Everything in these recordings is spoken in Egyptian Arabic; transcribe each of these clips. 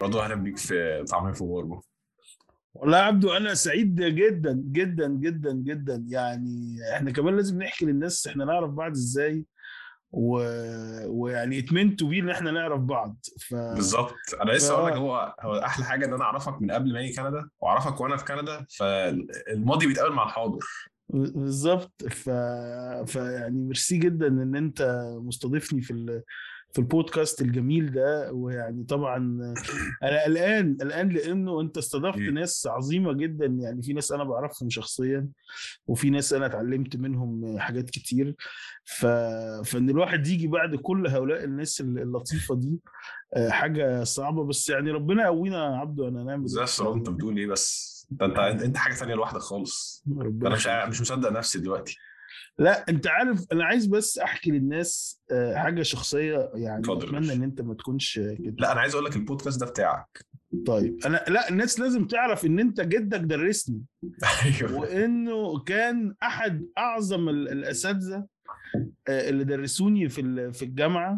برضه اهلا بيك في طعمين في غربه والله يا عبدو انا سعيد جدا جدا جدا جدا يعني احنا كمان لازم نحكي للناس احنا نعرف بعض ازاي و... ويعني اتمنت بيه ان احنا نعرف بعض ف بالظبط انا ف... لسه اقول لك هو هو احلى حاجه ان انا اعرفك من قبل ما اجي كندا واعرفك وانا في كندا فالماضي بيتقابل مع الحاضر بالظبط ف... فيعني ميرسي جدا ان انت مستضيفني في ال... في البودكاست الجميل ده ويعني طبعا انا قلقان قلقان لانه انت استضفت إيه. ناس عظيمه جدا يعني في ناس انا بعرفهم شخصيا وفي ناس انا اتعلمت منهم حاجات كتير ف... فان الواحد يجي بعد كل هؤلاء الناس اللطيفه دي آه، حاجه صعبه بس يعني ربنا يقوينا يا عبدو انا نعمل ازاي يا انت بتقول ايه بس ده انت انت حاجه ثانيه لوحدك خالص ده ربنا انا مش عارف- مش مصدق نفسي دلوقتي لا انت عارف انا عايز بس احكي للناس آه، حاجه شخصيه يعني اتفضل يا اتمنى باشا. ان انت ما تكونش كده لا انا عايز اقول لك البودكاست ده بتاعك طيب انا لا الناس لازم تعرف ان انت جدك درسني ايوه وانه كان احد اعظم ال- الاساتذه آه، اللي درسوني في ال- في الجامعه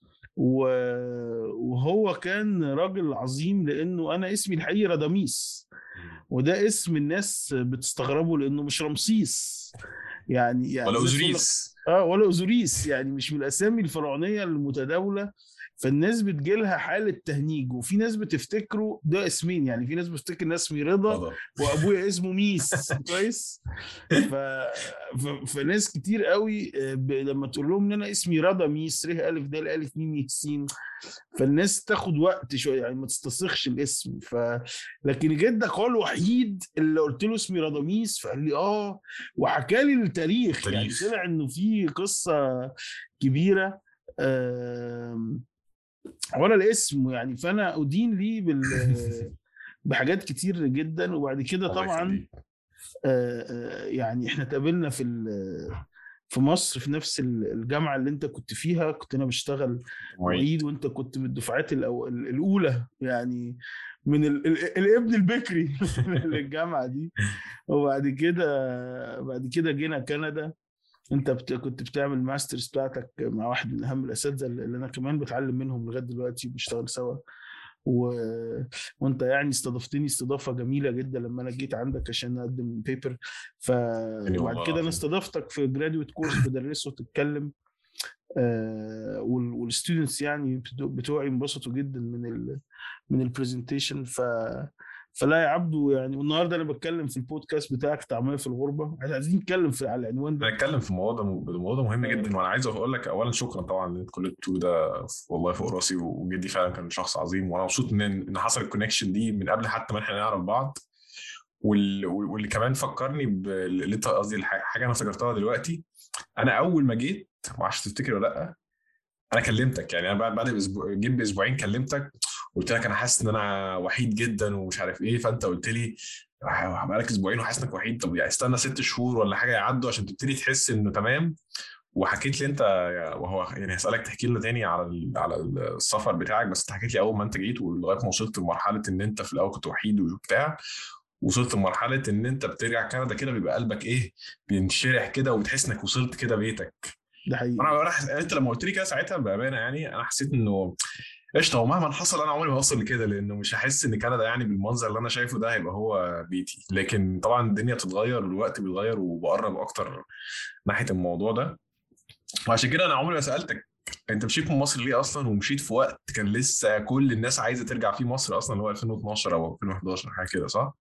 و- وهو كان راجل عظيم لانه انا اسمي الحقيقي راداميس وده اسم الناس بتستغربه لانه مش رمسيس يعني يعني ولا الناس تقول لك- اوزوريس اه ولا اوزوريس يعني مش من الاسامي الفرعونيه المتداوله فالناس بتجيلها حاله تهنيج وفي ناس بتفتكره ده اسمين يعني في ناس بتفتكر ان اسمي رضا فضل. وابويا اسمه ميس كويس ف... ف... فناس كتير قوي آه، ب... لما تقول لهم ان انا اسمي رضا ميس ر الف د الف ميم ي س فالناس تاخد وقت شويه يعني ما تستصيغش الاسم ف لكن جدك هو الوحيد اللي قلت له اسمي رضا ميس فقال لي اه وحكى لي التاريخ يعني التاريخ. طلع انه في قصه كبيره آم، ولا الاسم يعني فانا ادين ليه بال بحاجات كتير جدا وبعد كده الله طبعا يخليك. آه، آه، يعني احنا اتقابلنا في ال- في مصر في نفس ال- الجامعه اللي انت كنت فيها كنت انا بشتغل معيد وانت كنت من الدفعات الأو- الاولى يعني من ال... ال... الابن البكري للجامعه دي وبعد كده بعد كده جينا كندا انت بت... كنت بتعمل ماسترز بتاعتك مع واحد من اهم الاساتذه اللي انا كمان بتعلم منهم لغايه دلوقتي بنشتغل سوا و... وانت يعني استضفتني استضافه جميله جدا لما انا جيت عندك عشان اقدم بيبر ف والله وبعد كده انا العظيم. استضفتك في جراديويت كورس بدرسه وتتكلم آه والستودنتس يعني بتو- بتوعي انبسطوا جدا من ال من البرزنتيشن ف فلا يا عبدو يعني والنهارده انا بتكلم في البودكاست بتاعك طعميه في الغربه عايزين نتكلم في على العنوان ده هنتكلم في الموضوع ده الموضوع ده مهم جدا وانا عايز اقول لك اولا شكرا طبعا ان كل التو ده والله فوق راسي وجدي فعلا كان شخص عظيم وانا مبسوط ان ان حصل الكونكشن دي من قبل حتى ما احنا نعرف بعض وال- واللي كمان فكرني باللي انت قصدي الح- حاجه انا افتكرتها دلوقتي انا اول ما جيت معرفش تفتكر ولا لا انا كلمتك يعني انا بعد بعد بأسبوع- جيت باسبوعين كلمتك قلت لك انا حاسس ان انا وحيد جدا ومش عارف ايه فانت قلت لي بقالك اسبوعين وحاسس انك وحيد طب يعني استنى ست شهور ولا حاجه يعدوا عشان تبتدي تحس انه تمام وحكيت لي انت وهو يعني هسالك تحكي لنا تاني على ال- على السفر بتاعك بس انت حكيت لي اول ما انت جيت ولغايه ما وصلت لمرحله ان انت في الاول كنت وحيد وبتاع وصلت لمرحله ان انت بترجع كندا كده بيبقى قلبك ايه بينشرح كده وبتحس انك وصلت كده بيتك ده حقيقي انا انا انت لما قلت لي كده ساعتها بامانه يعني انا حسيت انه قشطه ومهما حصل انا عمري ما هوصل لكده لانه مش هحس ان كندا يعني بالمنظر اللي انا شايفه ده هيبقى هو بيتي لكن طبعا الدنيا بتتغير والوقت بيتغير وبقرب اكتر ناحيه الموضوع ده وعشان كده انا عمري ما سالتك انت مشيت من مصر ليه اصلا ومشيت في وقت كان لسه كل الناس عايزه ترجع فيه مصر اصلا اللي هو 2012 او 2011 حاجه كده صح؟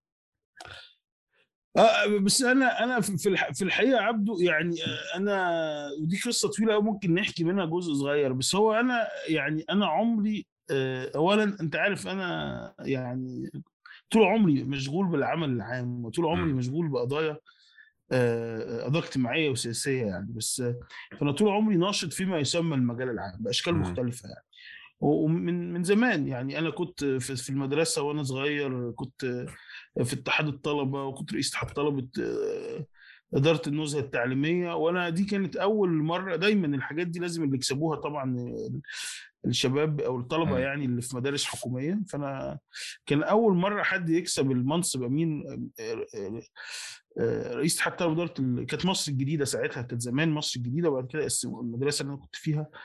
آه بس انا انا في الح- في الحقيقه يا عبدو يعني آه، انا ودي قصه طويله أوي ممكن نحكي منها جزء صغير بس هو انا يعني انا عمري آه، اولا انت عارف انا يعني طول عمري مشغول بالعمل العام وطول عمري مم. مشغول بقضايا آه، قضايا اجتماعيه وسياسيه يعني بس آه، فانا طول عمري ناشط فيما يسمى المجال العام باشكال مم. مختلفه يعني ومن من زمان يعني انا كنت في في المدرسه وانا صغير كنت في اتحاد الطلبه وكنت رئيس اتحاد طلبه آه، اداره النزهه التعليميه وانا دي كانت اول مره دايما الحاجات دي لازم اللي يكسبوها طبعا الشباب او الطلبه مم. يعني اللي في مدارس حكوميه فانا كان اول مره حد يكسب المنصب امين آه، آه، آه، رئيس اتحاد طلبه اداره ال- كانت مصر الجديده ساعتها كانت زمان مصر الجديده وبعد كده اسموا المدرسه اللي انا كنت فيها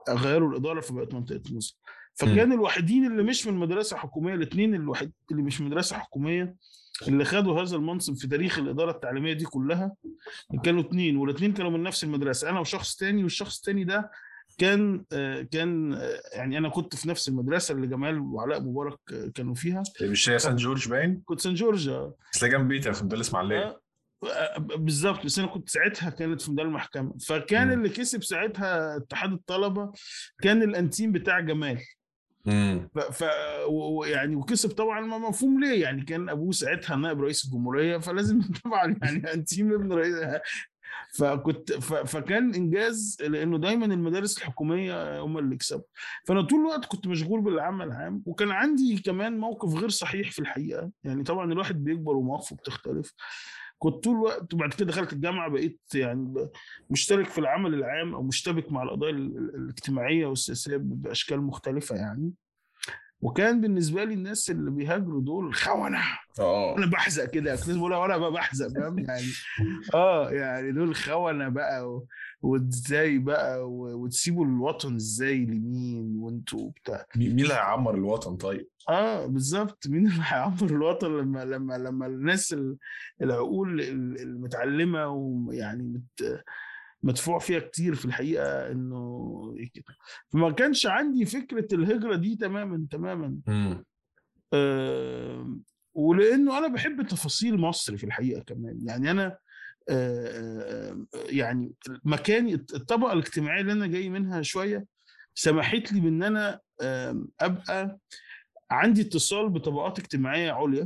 غيروا الاداره فبقت منطقه نزل فكان الوحيدين اللي مش من مدرسه حكوميه الاثنين الوحيد اللي مش من مدرسه حكوميه اللي خدوا هذا المنصب في تاريخ الاداره التعليميه دي كلها كانوا اثنين والاثنين كانوا من نفس المدرسه انا وشخص تاني والشخص التاني ده كان آه، كان آه، يعني انا كنت في نفس المدرسه اللي جمال وعلاء مبارك آه، كانوا فيها مش هي سان جورج باين كنت سان جورج آه. بس جنب بيتي في مدرسة اسماعيليه آه، بالظبط بس انا كنت ساعتها كانت في ميدان المحكمه فكان مم. اللي كسب ساعتها اتحاد الطلبه كان الانتيم بتاع جمال امم ف, ف و- و- يعني وكسب طبعا ما مفهوم ليه يعني كان ابوه ساعتها نائب رئيس الجمهوريه فلازم طبعا يعني انتيم ابن رئيس فكنت ف... فكان انجاز لانه دايما المدارس الحكوميه هم اللي يكسبوا فانا طول الوقت كنت مشغول بالعمل العام وكان عندي كمان موقف غير صحيح في الحقيقه يعني طبعا الواحد بيكبر ومواقفه بتختلف كنت طول الوقت وبعد كده دخلت الجامعه بقيت يعني ب- مشترك في العمل العام او مشتبك مع القضايا ال- ال- الاجتماعيه والسياسيه باشكال مختلفه يعني وكان بالنسبه لي الناس اللي بيهاجروا دول خونه اه انا بحزق كده كنت بقول وانا بقى بحزق فاهم يعني اه يعني دول خونه بقى و- وازاي بقى و- وتسيبوا الوطن ازاي لمين وانتوا بتاع مين مين اللي هيعمر الوطن طيب؟ اه بالظبط مين اللي هيعمر الوطن لما لما لما الناس ال- العقول ال- المتعلمه ويعني مت مدفوع فيها كتير في الحقيقه انه كده فما كانش عندي فكره الهجره دي تماما تماما امم آه، ولانه انا بحب تفاصيل مصر في الحقيقه كمان يعني انا آه، آه، يعني مكاني الطبقه الاجتماعيه اللي انا جاي منها شويه سمحت لي بان انا آه، ابقى عندي اتصال بطبقات اجتماعيه عليا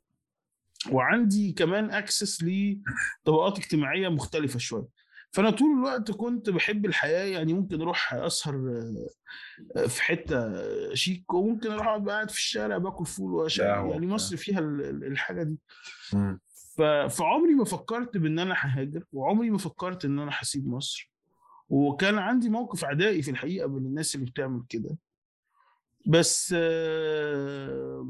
وعندي كمان اكسس لطبقات اجتماعيه مختلفه شويه فانا طول الوقت كنت بحب الحياه يعني ممكن اروح اسهر آه، في حته شيك وممكن اروح اقعد قاعد في الشارع باكل فول واشرب قهوة يعني وبتاع. مصر فيها ال- ال- الحاجه دي امم ف- فعمري ما فكرت بان انا ههاجر وعمري ما فكرت ان انا هسيب مصر وكان عندي موقف عدائي في الحقيقه بين الناس اللي بتعمل كده بس آه،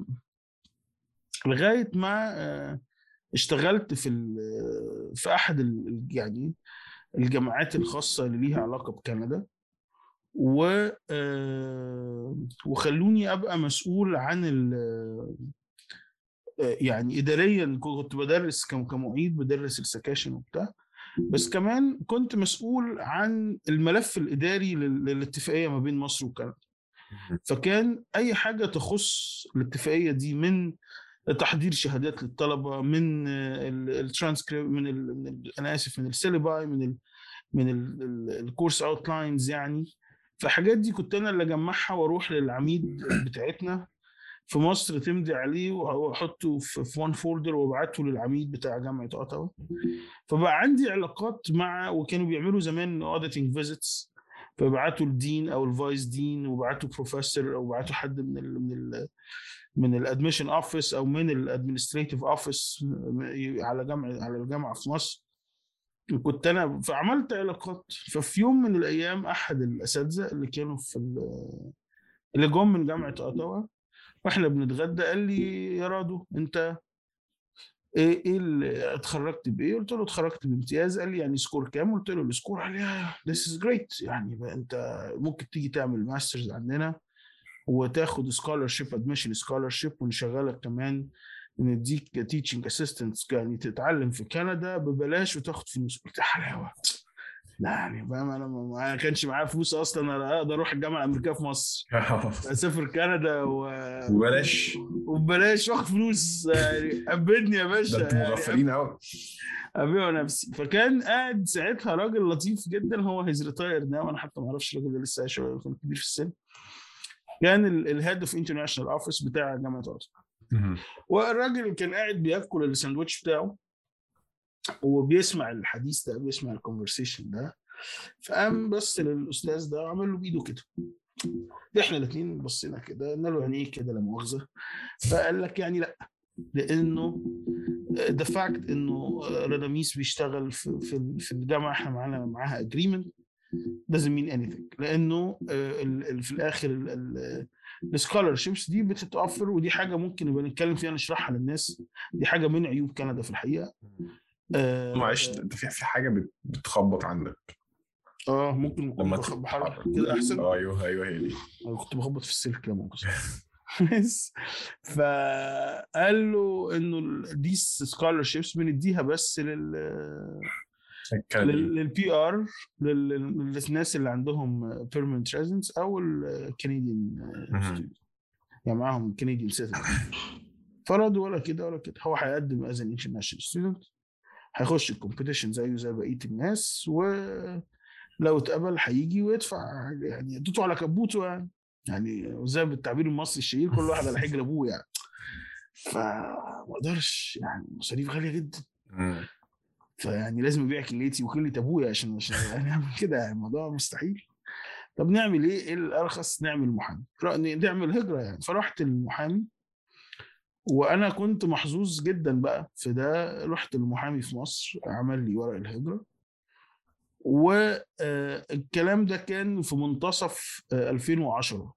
لغايه ما آه، اشتغلت في ال- في احد ال- يعني الجامعات الخاصه اللي ليها علاقه بكندا و آه، وخلوني ابقى مسؤول عن ال آه، يعني اداريا كنت بدرس كم- كمعيد بدرس السكاشن وبتاع بس كمان كنت مسؤول عن الملف الاداري لل- للاتفاقيه ما بين مصر وكندا فكان اي حاجه تخص الاتفاقيه دي من تحضير شهادات للطلبه من الترانسكريبت من, ال من ال انا اسف من السيليباي من ال من الكورس اوتلاينز يعني فالحاجات دي كنت انا اللي اجمعها واروح للعميد بتاعتنا في مصر تمضي عليه واحطه في في وان فولدر وابعته للعميد بتاع جامعه اوتاوا فبقى عندي علاقات مع وكانوا بيعملوا زمان اوديتنج فيزيتس فبعتوا الدين او الفايس دين وبعتوا بروفيسور او بعتوا حد من ال من ال من الادميشن اوفيس او من الادمنستريتيف اوفيس على جامعه على الجامعه في مصر كنت انا فعملت علاقات ففي يوم من الايام احد الاساتذه اللي كانوا في ال- اللي جم من جامعه اوتاوا واحنا بنتغدى قال لي يا رادو انت ايه ايه اللي اتخرجت بايه؟ قلت له اتخرجت بامتياز قال لي يعني سكور كام؟ قلت له السكور قال لي ذيس از جريت يعني بقى انت ممكن تيجي تعمل ماسترز عندنا وتاخد سكولرشيب ادميشن سكولرشيب ونشغلك كمان نديك تيتشنج اسيستنت يعني تتعلم في كندا ببلاش وتاخد فلوس قلت حلاوه لا يعني فاهم انا ما ما كانش معايا فلوس اصلا انا اقدر اروح الجامعه الامريكيه في مصر اسافر كندا و... وبلاش وببلاش واخد فلوس يعني حبتني يا باشا ده انتوا يعني مغفلين قوي ابيع نفسي فكان قاعد ساعتها راجل لطيف جدا هو هيز ريتاير ناو انا حتى ما اعرفش الراجل ده لسه عايش ولا كان كبير في السن كان الهيد اوف انترناشونال اوفيس بتاع جامعه اوتاوا والراجل كان قاعد بياكل الساندوتش بتاعه وبيسمع الحديث ده بيسمع الكونفرسيشن ده فقام بص للاستاذ ده وعمل له بايده كده احنا الاثنين بصينا كده قلنا له يعني ايه كده لا مؤاخذه فقال لك يعني لا لانه ده فاكت انه راداميس بيشتغل في في في الجامعه احنا معانا معاها اجريمنت doesn't mean anything لانه آه، ال- ال- في الاخر السكولرشيبس دي بتتوفر ودي حاجه ممكن نبقى نتكلم فيها نشرحها للناس دي حاجه من عيوب كندا في الحقيقه آه، معلش انت في في حاجه بت- بتخبط عندك اه ممكن لما لما ت- بحرك كده احسن ايوه ايوه هي دي انا كنت بخبط في السلك كده مؤاخذة. بس فقال له انه ال- دي سكولرشيبس بنديها بس لل كان للبي ار للناس اللي عندهم بيرمننت ريزنس او الكنديان مهم. يعني معاهم كنديان سيتيزن فرضوا ولا كده ولا كده هو هيقدم از ان انترناشونال ستودنت هيخش الكومبيتيشن زيه زي بقيه الناس ولو اتقبل هيجي ويدفع يعني اديته على كبوته يعني يعني زي بالتعبير المصري الشهير كل واحد على حجر ابوه يعني فما اقدرش يعني مصاريف غاليه جدا مم. فيعني لازم ابيع كليتي وكلية ابويا عشان عشان يعني اعمل كده يعني الموضوع مستحيل طب نعمل ايه؟ ايه الارخص؟ نعمل محامي رأ- نعمل هجره يعني فرحت المحامي وانا كنت محظوظ جدا بقى في ده رحت المحامي في مصر عمل لي ورق الهجره والكلام ده كان في منتصف آه، 2010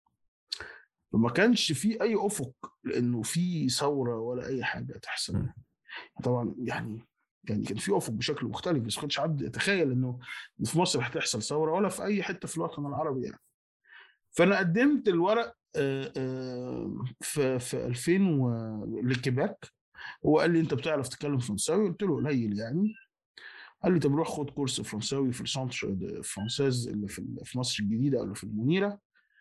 فما كانش في اي افق لانه في ثوره ولا اي حاجه تحصل مم. طبعا يعني يعني كان في افق بشكل مختلف بس ما كانش حد يتخيل انه في مصر هتحصل ثوره ولا في اي حته في الوطن العربي يعني فانا قدمت الورق آه، آه، في في 2000 و- لكيباك هو قال لي انت بتعرف تتكلم فرنساوي قلت له قليل يعني قال لي طب روح خد كورس فرنساوي في السنتر دي فرانسيز اللي في في مصر الجديده ولا في المنيره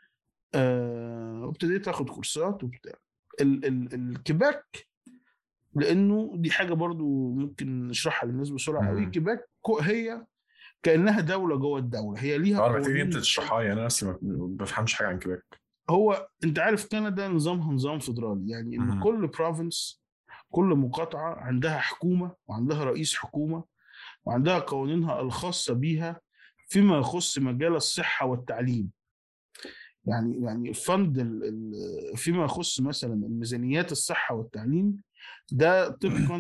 آه، وابتديت اخد كورسات وبتاع ال- ال- الكيباك لانه دي حاجه برضو ممكن نشرحها للناس بسرعه قوي مم. كيباك كو- هي كانها دوله جوه الدوله هي ليها اه محتاج قوانين انت تشرحها لي انا نفسي ما ما بفهمش حاجه عن كيباك هو انت عارف كندا نظامها نظام فيدرالي يعني ان مهم. كل بروفنس كل مقاطعه عندها حكومه وعندها رئيس حكومه وعندها قوانينها الخاصه بيها فيما يخص مجال الصحه والتعليم يعني يعني فند ال- ال- فيما يخص مثلا الميزانيات الصحه والتعليم ده طبقا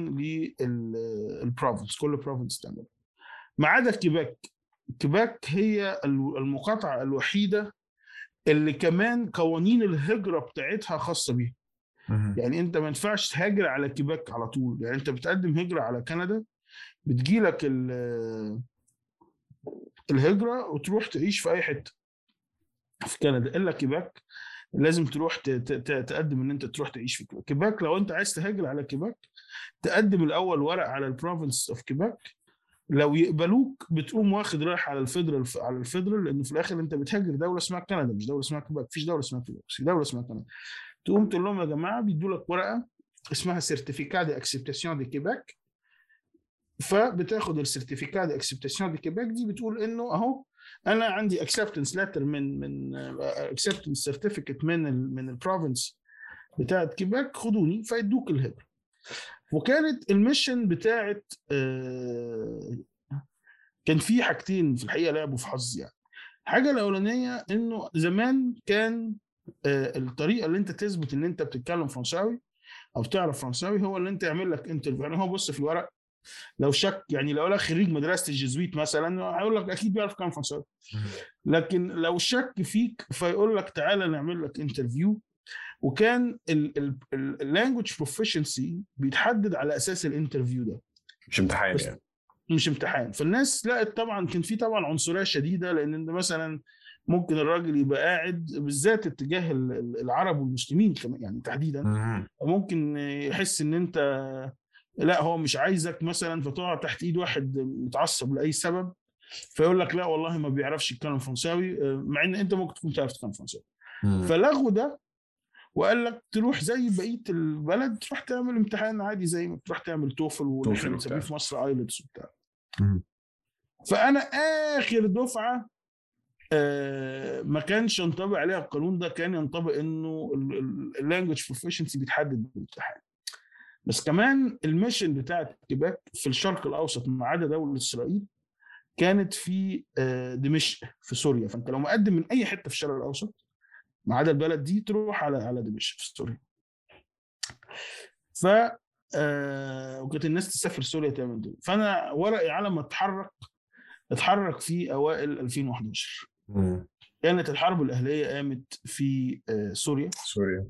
للبروفنس كل بروفنس تعمل ما عدا كيباك كيباك هي ال- المقاطعه الوحيده اللي كمان قوانين الهجره بتاعتها خاصه بيها مهم. يعني انت ما ينفعش تهاجر على كيباك على طول يعني انت بتقدم هجره على كندا بتجيلك ال- الهجره وتروح تعيش في اي حته في كندا الا كيباك لازم تروح ت- ت- ت- تقدم ان انت تروح تعيش في كيباك كيباك لو انت عايز تهاجر على كيباك تقدم الاول ورق على البروفنس اوف كيباك لو يقبلوك بتقوم واخد رايح على الفيدرال على الفيدرال لان في الاخر انت بتهاجر دوله اسمها كندا مش دوله اسمها كيباك مفيش دوله اسمها كيباك في دوله اسمها كندا تقوم تقول لهم يا جماعه بيدوا لك ورقه اسمها سيرتيفيكات دي اكسبتاسيون دي كيباك فبتاخد السيرتيفيكات دي اكسبتاسيون دي كيباك دي بتقول انه اهو انا عندي اكسبتنس ليتر من من اكسبتنس سيرتيفيكت من ال من البروفنس بتاعت كيباك خدوني فيدوك الهجره وكانت الميشن بتاعت آه، كان في حاجتين في الحقيقه لعبوا في حظي يعني الحاجه الاولانيه انه زمان كان آه، الطريقه اللي انت تثبت ان انت بتتكلم فرنساوي او بتعرف فرنساوي هو اللي انت يعمل لك انترفيو يعني هو بص في الورق لو شك يعني لو قال خريج مدرسه الجزويت مثلا هيقول لك اكيد بيعرف يتكلم فرنساوي لكن لو شك فيك فيقول لك تعالى نعمل لك انترفيو وكان اللانجوج بروفيشنسي بيتحدد على اساس الانترفيو ده مش امتحان بس- يعني مش امتحان فالناس لقت طبعا كان في طبعا عنصريه شديده لان انت مثلا ممكن الراجل يبقى قاعد بالذات اتجاه ال- ال- العرب والمسلمين كمان يعني تحديدا مهم. ممكن يحس ان انت لا هو مش عايزك مثلا فتقع تحت ايد واحد متعصب لاي سبب فيقول لك لا والله ما بيعرفش يتكلم فرنساوي مع ان انت ممكن تكون تعرف تتكلم فرنساوي مم. فلغوا ده وقال لك تروح زي بقيه البلد تروح تعمل امتحان عادي زي ما تروح تعمل توفل واللي توفل احنا بنسميه وبتاع. في مصر ايلتس وبتاع مم. فانا اخر دفعه آه، ما كانش ينطبق عليها القانون ده كان ينطبق انه اللانجوج بروفيشنسي بيتحدد بالامتحان بس كمان الميشن بتاعت كيباك في الشرق الاوسط ما عدا دوله اسرائيل كانت في آه، دمشق في سوريا فانت لو مقدم من اي حته في الشرق الاوسط ما عدا البلد دي تروح على على دمشق في سوريا ف آه، وكانت الناس تسافر سوريا تعمل دول فانا ورقي على ما اتحرك اتحرك في اوائل 2011 مم. كانت الحرب الاهليه قامت في آه، سوريا سوريا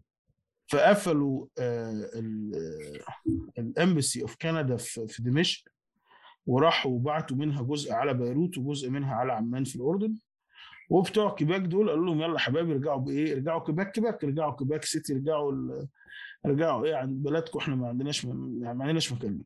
فقفلوا الامبسي اوف كندا في في دمشق وراحوا وبعتوا منها جزء على بيروت وجزء منها على عمان في الاردن وبتوع كيباك دول قالوا لهم يلا حبايبي ارجعوا بايه ارجعوا كيباك كيباك ارجعوا كيباك سيتي ارجعوا ال... ارجعوا ايه عند بلدكم احنا ما عندناش يعني ما عندناش مكان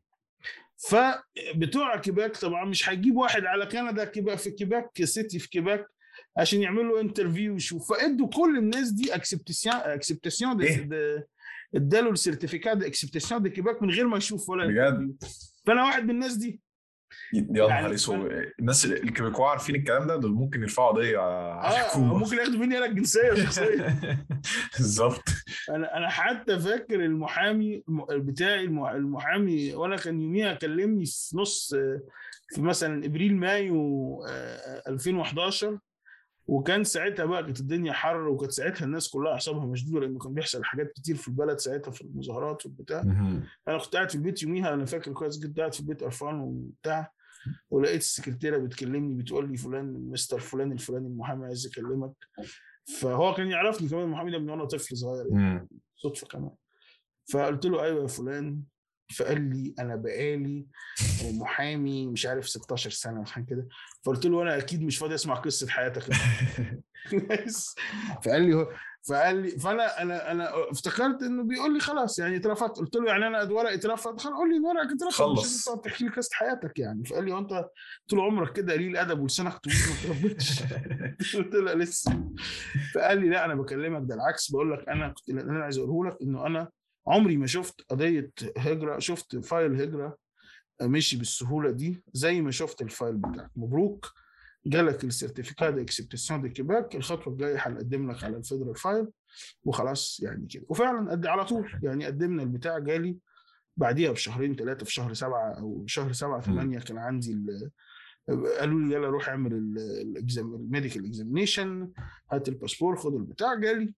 فبتوع كيباك طبعا مش هيجيب واحد على كندا كيباك في كيباك سيتي في كيباك عشان يعملوا انترفيو ويشوف فادوا كل الناس دي اكسبتاسيون اكسبتاسيون اداله السيرتيفيكات اكسبتاسيون دي كيباك من غير ما يشوف ولا بجد فانا واحد من الناس دي يا نهار يعني اسود الناس الكيبيكوا عارفين الكلام ده دول ممكن يرفعوا قضيه على اه الحكومه ممكن ياخدوا مني انا الجنسيه شخصيا بالظبط انا انا حتى فاكر المحامي الم- بتاعي الم- المحامي وانا كان يوميها كلمني في نص في مثلا ابريل مايو آه، 2011 وكان ساعتها بقى كانت الدنيا حر وكانت ساعتها الناس كلها اعصابها مشدوده لانه كان بيحصل حاجات كتير في البلد ساعتها في المظاهرات والبتاع مهم. انا كنت قاعد في البيت يوميها انا فاكر كويس جدا قاعد في البيت قرفان وبتاع ولقيت السكرتيره بتكلمني بتقول لي فلان مستر فلان الفلاني المحامي عايز يكلمك فهو كان يعرفني كمان المحامي ده من وانا طفل صغير يعني مم. صدفه كمان فقلت له ايوه يا فلان فقال لي انا بقالي محامي مش عارف 16 سنه مش حاجه كده فقلت له انا اكيد مش فاضي اسمع قصه حياتك بس فقال لي هو فقال لي فانا انا انا افتكرت انه بيقول لي خلاص يعني اترفضت قلت له يعني انا ورقي اترفض خلاص قول لي ورقك اترفض مش خلص. لازم تقعد تحكي لي قصه حياتك يعني فقال لي هو انت طول عمرك كده قليل ادب ولسانك طويل ما تربيتش قلت له لسه فقال لي لا انا بكلمك ده العكس بقول لك انا كنت اللي انا عايز اقوله لك انه انا عمري ما شفت قضيه هجره شفت فايل هجره مشي بالسهوله دي زي ما شفت الفايل بتاعك مبروك جالك السيرتيفيكات اكسبتاسيون دي كيباك الخطوه الجايه هنقدم لك على الفيدرال فايل وخلاص يعني كده وفعلا قد على طول يعني قدمنا البتاع جالي بعديها بشهرين ثلاثه في شهر سبعه او شهر سبعه ثمانيه كان عندي ال- قالوا لي يلا روح اعمل الميديكال اكزامينيشن هات الباسبور خد البتاع جالي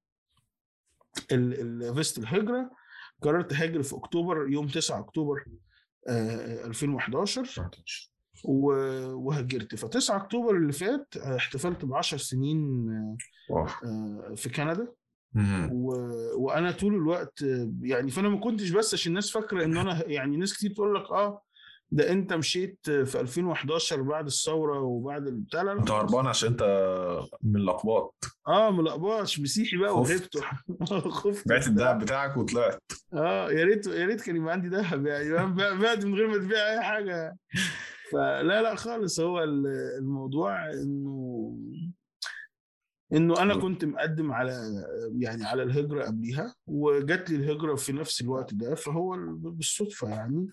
الفيست الهجره قررت هاجر في اكتوبر يوم 9 اكتوبر آه، 2011 و- وهاجرت ف 9 اكتوبر اللي فات آه، احتفلت ب 10 سنين واو. آه، في كندا مهم. و... وانا طول الوقت آه، يعني فانا ما كنتش بس عشان الناس فاكره ان انا يعني ناس كتير تقول لك اه ده انت مشيت في 2011 بعد الثوره وبعد البتاع لا لا انت هربان عشان انت من الاقباط اه ملقباش مسيحي بقى خفت. وهربت خفت بعت الدهب بتاعك وطلعت اه يا ريت يا ريت كان يبقى عندي ذهب يعني بعد من غير ما تبيع اي حاجه فلا لا خالص هو ال- الموضوع انه انه انا كنت مقدم على يعني على الهجره قبليها وجات لي الهجره في نفس الوقت ده فهو ال- بالصدفه يعني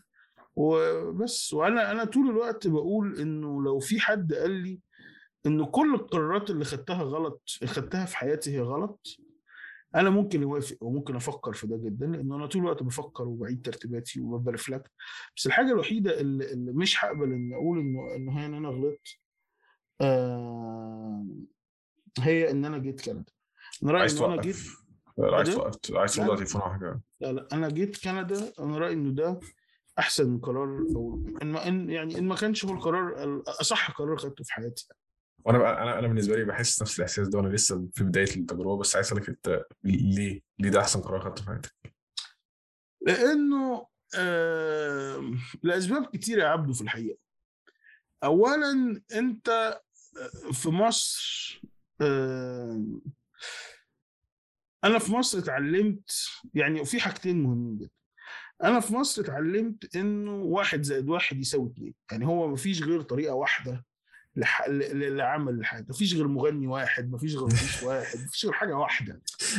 وبس وانا انا طول الوقت بقول انه لو في حد قال لي انه كل القرارات اللي خدتها غلط خدتها في حياتي هي غلط انا ممكن اوافق وممكن افكر في ده جدا لانه انا طول الوقت بفكر وبعيد ترتيباتي وبرفلكت بس الحاجه الوحيده اللي, اللي مش هقبل ان اقول انه انه هي ان انا غلطت آه هي ان انا جيت كندا انا رايي عايز ان انا جيت توقف عايز إيه؟ توقف عايز ترد لا. على التليفون او حاجه لا لا انا جيت كندا انا رايي انه ده احسن قرار او ان ما ان يعني ان ما كانش هو القرار الاصح قرار خدته في حياتي وانا بقى انا انا بالنسبه لي بحس نفس الاحساس ده وانا لسه في بدايه التجربه بس عايز اسالك انت ليه ليه ده احسن قرار خدته في حياتك؟ لانه آه لاسباب كتيره يا عبده في الحقيقه اولا انت في مصر آه انا في مصر اتعلمت يعني في حاجتين مهمين جدا انا في مصر اتعلمت انه واحد زائد واحد يساوي اتنين يعني هو مفيش غير طريقه واحده لح... ل- ل- لعمل الحاجه مفيش غير مغني واحد مفيش غير مفيش واحد مفيش غير حاجه واحده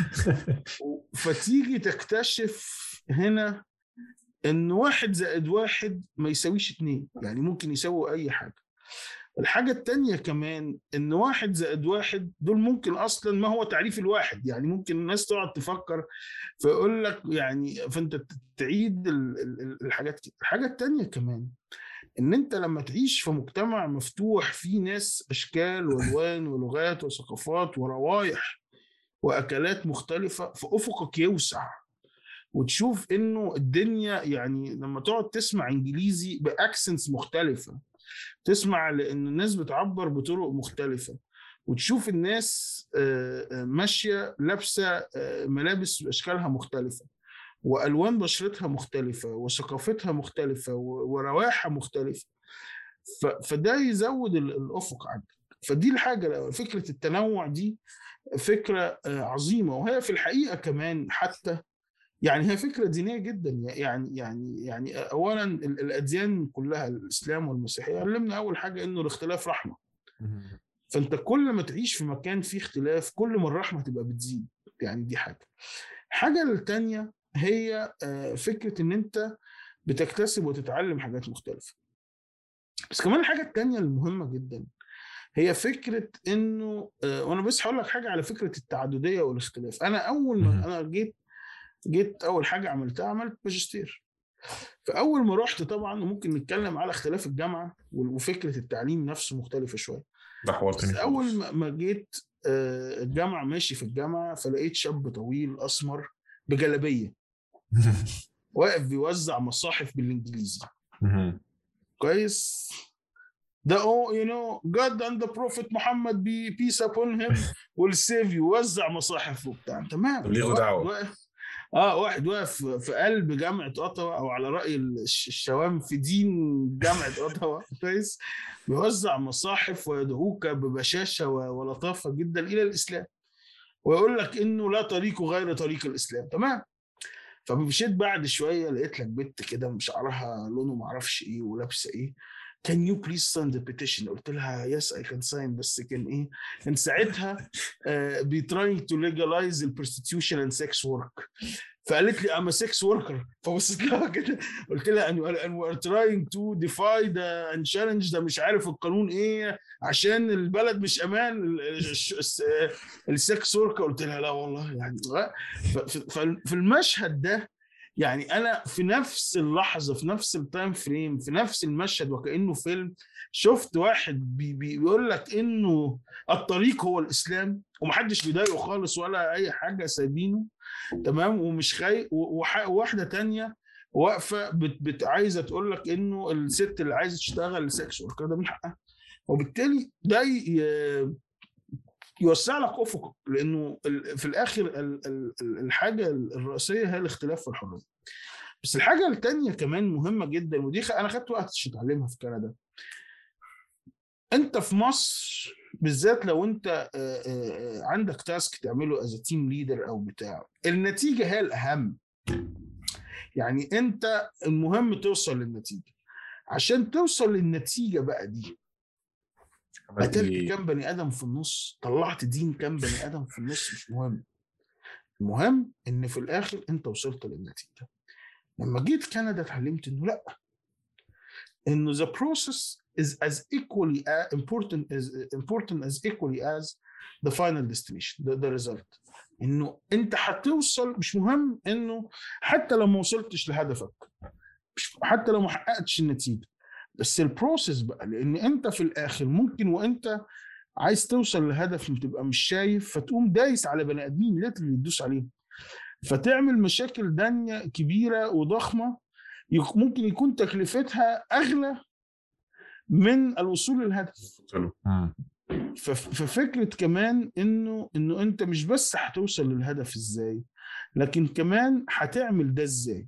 فتيجي تكتشف هنا ان واحد زائد واحد ما يساويش اتنين يعني ممكن يساوي اي حاجه الحاجة التانية كمان ان واحد زائد واحد دول ممكن اصلا ما هو تعريف الواحد يعني ممكن الناس تقعد تفكر فيقول لك يعني فانت ت- تعيد ال- ال- ال- الحاجات كده الحاجة التانية كمان ان انت لما تعيش في مجتمع مفتوح فيه ناس اشكال والوان ولغات وثقافات وروايح واكلات مختلفة فافقك يوسع وتشوف انه الدنيا يعني لما تقعد تسمع انجليزي باكسنتس مختلفه تسمع لان الناس بتعبر بطرق مختلفه وتشوف الناس آه، آه، ماشيه لابسه آه، ملابس اشكالها مختلفه والوان بشرتها مختلفه وثقافتها مختلفه و- وروايحها مختلفه فده يزود الافق عندك فدي الحاجه فكره التنوع دي فكره عظيمه وهي في الحقيقه كمان حتى يعني هي فكره دينيه جدا يعني يعني يعني اولا الاديان كلها الاسلام والمسيحيه علمنا اول حاجه انه الاختلاف رحمه فانت كل ما تعيش في مكان فيه اختلاف كل ما الرحمه تبقى بتزيد يعني دي حاجه الحاجه الثانيه هي فكره ان انت بتكتسب وتتعلم حاجات مختلفه بس كمان الحاجه الثانيه المهمه جدا هي فكره انه وانا بس هقول لك حاجه على فكره التعدديه والاختلاف انا اول ما انا جيت جيت اول حاجه عملتها عملت ماجستير فاول ما رحت طبعا ممكن نتكلم على اختلاف الجامعه وفكره التعليم نفسه مختلفه شويه ده حوار تاني اول ما جيت الجامعه ماشي في الجامعه فلقيت شاب طويل اسمر بجلابيه واقف بيوزع مصاحف بالانجليزي كويس ده او يو نو جاد اند ذا بروفيت محمد بي بيس ابون هيم ويل سيف يو وزع مصاحف وبتاع تمام ليه دعوه اه واحد واقف في قلب جامعه اوتاوا او على راي الشوام في دين جامعه اوتاوا كويس بيوزع مصاحف ويدعوك ببشاشه ولطافه جدا الى الاسلام ويقول لك انه لا طريق غير طريق الاسلام تمام فمشيت بعد شويه لقيت لك بنت كده شعرها لونه معرفش ايه ولابسه ايه كان يو بليز ساين ذا بيتيشن قلت لها يس اي كان ساين بس كان ايه كان ساعتها بي تراينج تو ليجلايز البروستيوشن اند سكس ورك فقالت لي ام سكس وركر فبصيت لها كده قلت لها ان وي ار تراينج تو ديفاي ذا اند تشالنج ده مش عارف القانون ايه عشان البلد مش امان السكس وركر قلت لها لا والله يعني في المشهد ده يعني انا في نفس اللحظه في نفس التايم فريم في نفس المشهد وكانه فيلم شفت واحد بي بيقول لك انه الطريق هو الاسلام ومحدش بيضايقه خالص ولا اي حاجه سايبينه تمام ومش خايف وواحده تانية واقفه بت, بت عايزه تقول لك انه الست اللي عايزه تشتغل سكس وركر ده من حقها وبالتالي ده يوسع لك افقك لانه في الاخر الحاجه الرئيسيه هي الاختلاف والحريه بس الحاجه الثانيه كمان مهمه جدا ودي انا خدت وقت عشان اتعلمها في كندا انت في مصر بالذات لو انت عندك تاسك تعمله از تيم ليدر او بتاع النتيجه هي الاهم يعني انت المهم توصل للنتيجه عشان توصل للنتيجه بقى دي قتلت كام بني ادم في النص طلعت دين كام بني ادم في النص مش مهم المهم ان في الاخر انت وصلت للنتيجه لما جيت كندا اتعلمت انه لا انه the process is as equally important as important as equally as the final destination the, the result انه انت هتوصل مش مهم انه حتى لو ما وصلتش لهدفك مش حتى لو ما حققتش النتيجه بس البروسيس بقى لان انت في الاخر ممكن وانت عايز توصل لهدف بتبقى مش شايف فتقوم دايس على بني ادمين ليترلي تدوس عليهم فتعمل مشاكل دنيا كبيره وضخمه ممكن يكون تكلفتها اغلى من الوصول للهدف ففكره كمان انه انه انت مش بس هتوصل للهدف ازاي لكن كمان هتعمل ده ازاي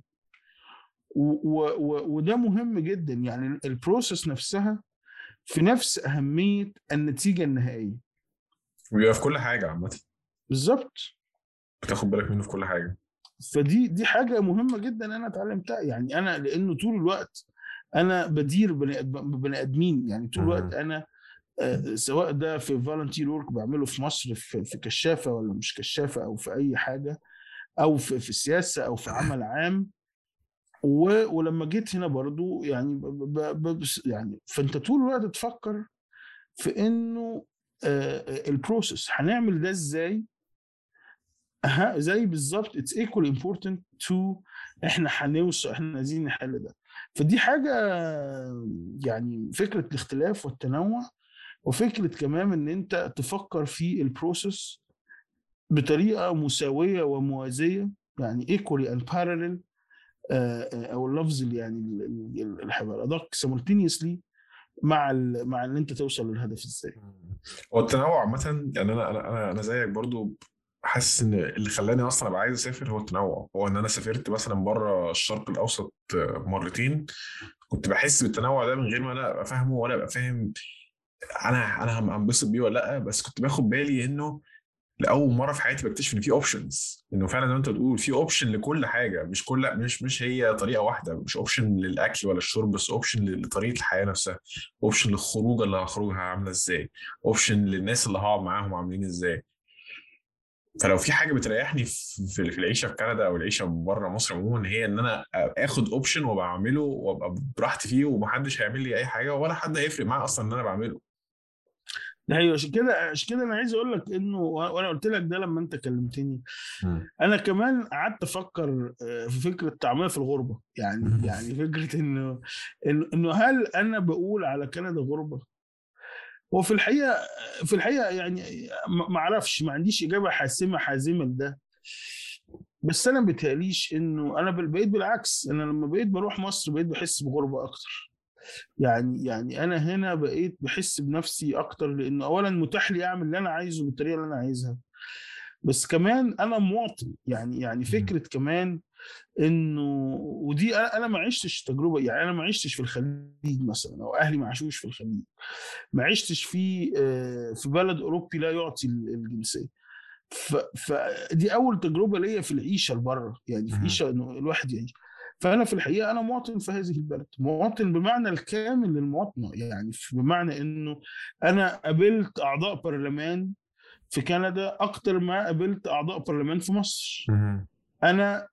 وده مهم جدا يعني البروسيس نفسها في نفس اهميه النتيجه النهائيه ويبقى في كل حاجه عامه بالظبط بتاخد بالك منه في كل حاجه فدي دي حاجه مهمه جدا انا اتعلمتها يعني انا لانه طول الوقت انا بدير بني, بني ادمين يعني طول الوقت انا سواء ده في فالنتير ورك بعمله في مصر في, في كشافه ولا مش كشافه او في اي حاجه او في, في السياسه او في عمل عام ولما جيت هنا برضو يعني ب ب يعني فانت طول الوقت تفكر في انه البروسيس هنعمل ده ازاي زي بالظبط اتس ايكوال امبورتنت تو احنا هنوصل احنا عايزين نحل ده فدي حاجه يعني فكره الاختلاف والتنوع وفكره كمان ان انت تفكر في البروسيس بطريقه مساويه وموازيه يعني ايكولي اند بارلل او اللفظ اللي يعني اللي هيبقى ادق سيمultaneously مع مع ان انت توصل للهدف ازاي هو التنوع عامه يعني انا انا انا زيك برضو حاسس ان اللي خلاني اصلا ابقى عايز اسافر هو التنوع هو ان انا سافرت مثلا بره الشرق الاوسط مرتين كنت بحس بالتنوع ده من غير ما انا ابقى فاهمه ولا ابقى فاهم انا انا هنبسط بيه ولا لا بس كنت باخد بالي انه لاول مره في حياتي بكتشف ان في اوبشنز انه فعلا زي ما انت بتقول في اوبشن لكل حاجه مش كل مش مش هي طريقه واحده مش اوبشن للاكل ولا الشرب بس اوبشن لطريقه الحياه نفسها اوبشن للخروجه اللي هخرجها عامله ازاي اوبشن للناس اللي هقعد معاهم عاملين ازاي فلو في حاجه بتريحني في في العيشه في كندا او العيشه بره مصر عموما هي ان انا اخد اوبشن وابقى اعمله وابقى براحتي فيه ومحدش هيعمل لي اي حاجه ولا حد هيفرق معاه اصلا ان انا بعمله ايوه عشان كده عشان كده انا عايز اقول لك انه وانا قلت لك ده لما انت كلمتني انا كمان قعدت افكر في فكره الطعميه في الغربه يعني يعني فكره انه انه هل انا بقول على كندا غربه وفي الحقيقه في الحقيقه يعني ما اعرفش ما عنديش اجابه حاسمه حازمه لده بس انا بتهيأليش انه انا بقيت بالعكس انا لما بقيت بروح مصر بقيت بحس بغربه اكتر يعني يعني انا هنا بقيت بحس بنفسي اكتر لانه اولا متاح لي اعمل اللي انا عايزه بالطريقه اللي انا عايزها بس كمان انا مواطن يعني يعني فكره كمان انه ودي انا ما عشتش تجربه يعني انا ما عشتش في الخليج مثلا او اهلي ما عاشوش في الخليج ما عشتش في في بلد اوروبي لا يعطي الجنسيه فدي اول تجربه ليا في العيشه لبره يعني في عيشه انه الواحد يعيش فانا في الحقيقه انا مواطن في هذه البلد مواطن بمعنى الكامل للمواطنه يعني بمعنى انه انا قابلت اعضاء برلمان في كندا اكتر ما قابلت اعضاء برلمان في مصر انا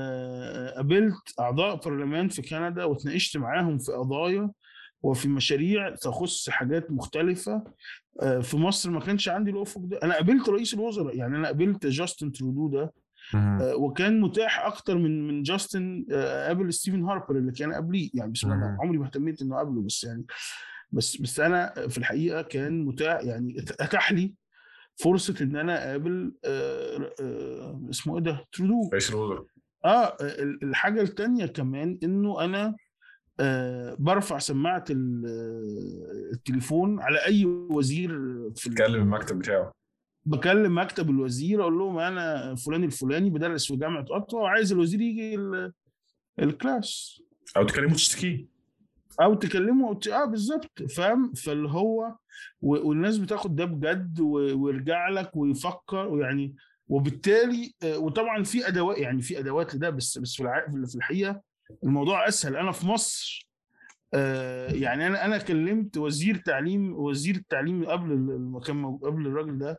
قابلت اعضاء برلمان في كندا واتناقشت معاهم في قضايا وفي مشاريع تخص حاجات مختلفه في مصر ما كانش عندي الافق ده انا قابلت رئيس الوزراء يعني انا قابلت جاستن ترودو ده وكان متاح اكتر من من جاستن قبل ستيفن هاربر اللي كان قبليه يعني بسم الله عمري ما اهتميت انه قبله بس يعني بس بس انا في الحقيقه كان متاح يعني اتاح لي فرصه ان انا اقابل اسمه ايه ده ترودو رئيس الوزراء اه الحاجه الثانيه كمان انه انا آه برفع سماعه التليفون على اي وزير في تكلم المكتب بتاعه بكلم مكتب الوزير اقول لهم انا فلان الفلاني بدرس في جامعه قطوه وعايز الوزير يجي الكلاس او تكلمه تشتكيه او تكلمه أو ت... اه بالظبط فاهم فاللي هو و... والناس بتاخد ده بجد و... ويرجع لك ويفكر ويعني وبالتالي وطبعا في ادوات يعني في ادوات لده بس بس في, الع... في الحقيقه الموضوع اسهل انا في مصر آه يعني انا انا كلمت وزير تعليم وزير التعليم قبل المكان قبل الراجل ده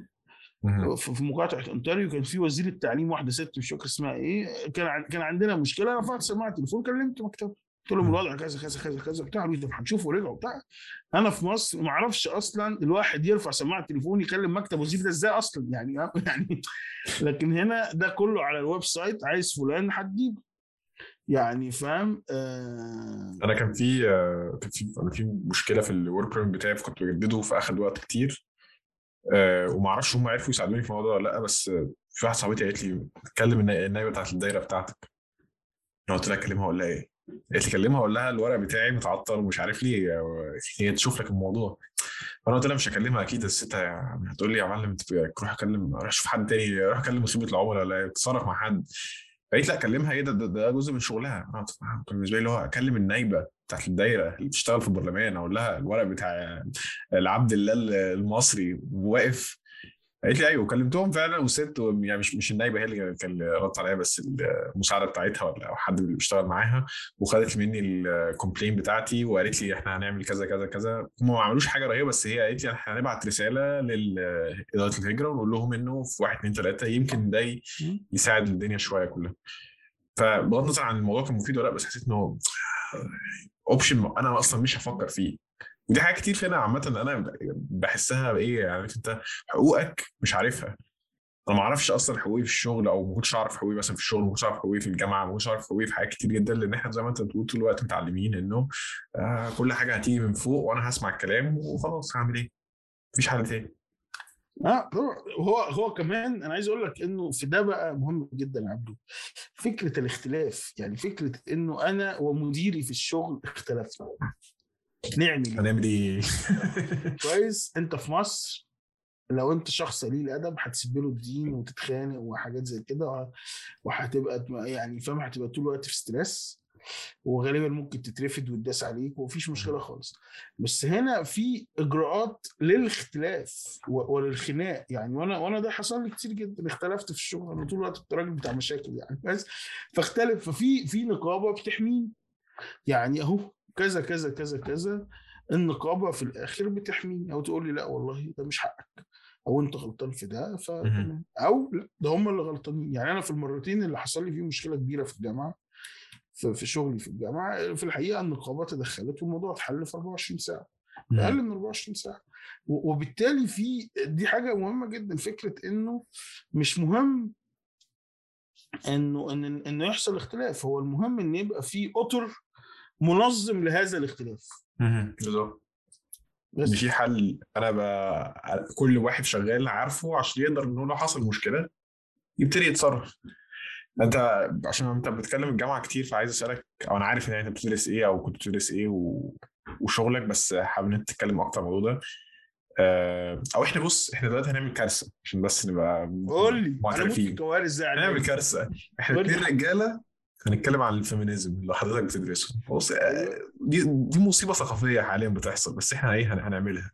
في مقاطعه اونتاريو كان في وزير التعليم واحده ست مش فاكر اسمها ايه كان كان عندنا مشكله رفعت سماعه التليفون كلمت مكتب قلت لهم الوضع كذا كذا كذا كذا بتاع طب هنشوفه رجعوا بتاع انا في مصر ما اعرفش اصلا الواحد يرفع سماعه التليفون يكلم مكتب وزير ده ازاي اصلا يعني يعني لكن هنا ده كله على الويب سايت عايز فلان هتجيبه يعني فاهم آه انا كان في آه كان في انا في مشكله في الورك بيرمت بتاعي كنت بجدده فاخد وقت كتير آه وما اعرفش هم عرفوا يساعدوني في الموضوع ولا لا بس في واحده صاحبتي قالت لي كلم النايبه بتاعت الدايره بتاعتك انا قلت لها كلمها اقول لها ايه؟ قالت لي كلمها اقول لها الورق بتاعي متعطل ومش عارف ليه هي تشوف لك الموضوع فانا قلت لها مش هكلمها اكيد الست هتقول لي يا معلم روح اكلم روح شوف حد تاني روح اكلم مصيبه العملاء ولا اتصرف مع حد قالت لا كلمها ايه ده, ده, ده جزء من شغلها انا كان بالنسبه لي اللي هو اكلم النايبه بتاعت الدايره اللي بتشتغل في البرلمان اقول لها الورق بتاع العبد الله المصري واقف قالت لي ايوه كلمتهم فعلا والست يعني مش مش النايبه هي اللي كان ردت عليا بس المساعده بتاعتها ولا حد اللي بيشتغل معاها وخدت مني الكومبلين بتاعتي وقالت لي احنا هنعمل كذا كذا كذا هم ما عملوش حاجه رهيبه بس هي قالت لي احنا هنبعت رساله لاداره الهجره ونقول لهم انه في واحد اثنين ثلاثه يمكن ده يساعد الدنيا شويه كلها فبغض النظر عن الموضوع كان مفيد ولا لا بس حسيت انه اوبشن انا اصلا مش هفكر فيه ودي حاجات كتير فينا عامة أنا بحسها بإيه يعني أنت حقوقك مش عارفها أنا ما أعرفش أصلا حقوقي في الشغل أو ما كنتش أعرف حقوقي مثلا في الشغل ما كنتش أعرف حقوقي في الجامعة ما كنتش أعرف حقوقي في حاجات كتير جدا لأن إحنا زي ما أنت بتقول طول الوقت متعلمين إنه آه كل حاجة هتيجي من فوق وأنا هسمع الكلام وخلاص هعمل إيه؟ مفيش حل تاني. اه هو هو كمان انا عايز اقول لك انه في ده بقى مهم جدا يا عبدو فكره الاختلاف يعني فكره انه انا ومديري في الشغل اختلفنا نعمل هنعمل ايه؟ كويس انت في مصر لو انت شخص قليل ادب هتسيب له الدين وتتخانق وحاجات زي كده وهتبقى يعني فاهم هتبقى طول الوقت في ستريس وغالبا ممكن تترفد وتداس عليك ومفيش مشكله خالص بس هنا في اجراءات للاختلاف و- وللخناق يعني وانا وانا ده حصل لي كتير جدا اختلفت في الشغل انا طول الوقت كنت راجل بتاع مشاكل يعني بس فاختلف ففي في نقابه بتحميني يعني اهو كذا كذا كذا كذا النقابه في الاخر بتحميني او تقول لي لا والله ده مش حقك او انت غلطان في ده فتمام او لا ده هم اللي غلطانين يعني انا في المرتين اللي حصل لي فيهم مشكله كبيره في الجامعه في, في شغلي في الجامعه في الحقيقه النقابه تدخلت والموضوع اتحل في 24 ساعه في اقل من 24 ساعه و- وبالتالي في دي حاجه مهمه جدا فكره انه مش مهم انه ان انه يحصل اختلاف هو المهم ان يبقى في اطر منظم لهذا الاختلاف مهم. بالظبط ان بس في حل انا ب... كل واحد شغال عارفه عشان يقدر انه لو حصل مشكله يبتدي يتصرف انت عشان انت بتتكلم الجامعه كتير فعايز اسالك او انا عارف ان انت بتدرس ايه او كنت بتدرس ايه و... وشغلك بس حابب ان انت تتكلم اكتر عن الموضوع ده آه، او احنا بص احنا دلوقتي هنعمل كارثه عشان بس نبقى قول لي انا موت في معترفين الكوارث زي هنعمل كارثه احنا قول لي. اتنين رجاله هنتكلم عن الفيمينيزم اللي حضرتك بتدرسه بص آه، دي دي مصيبه ثقافيه حاليا بتحصل بس احنا ايه هن- هنعملها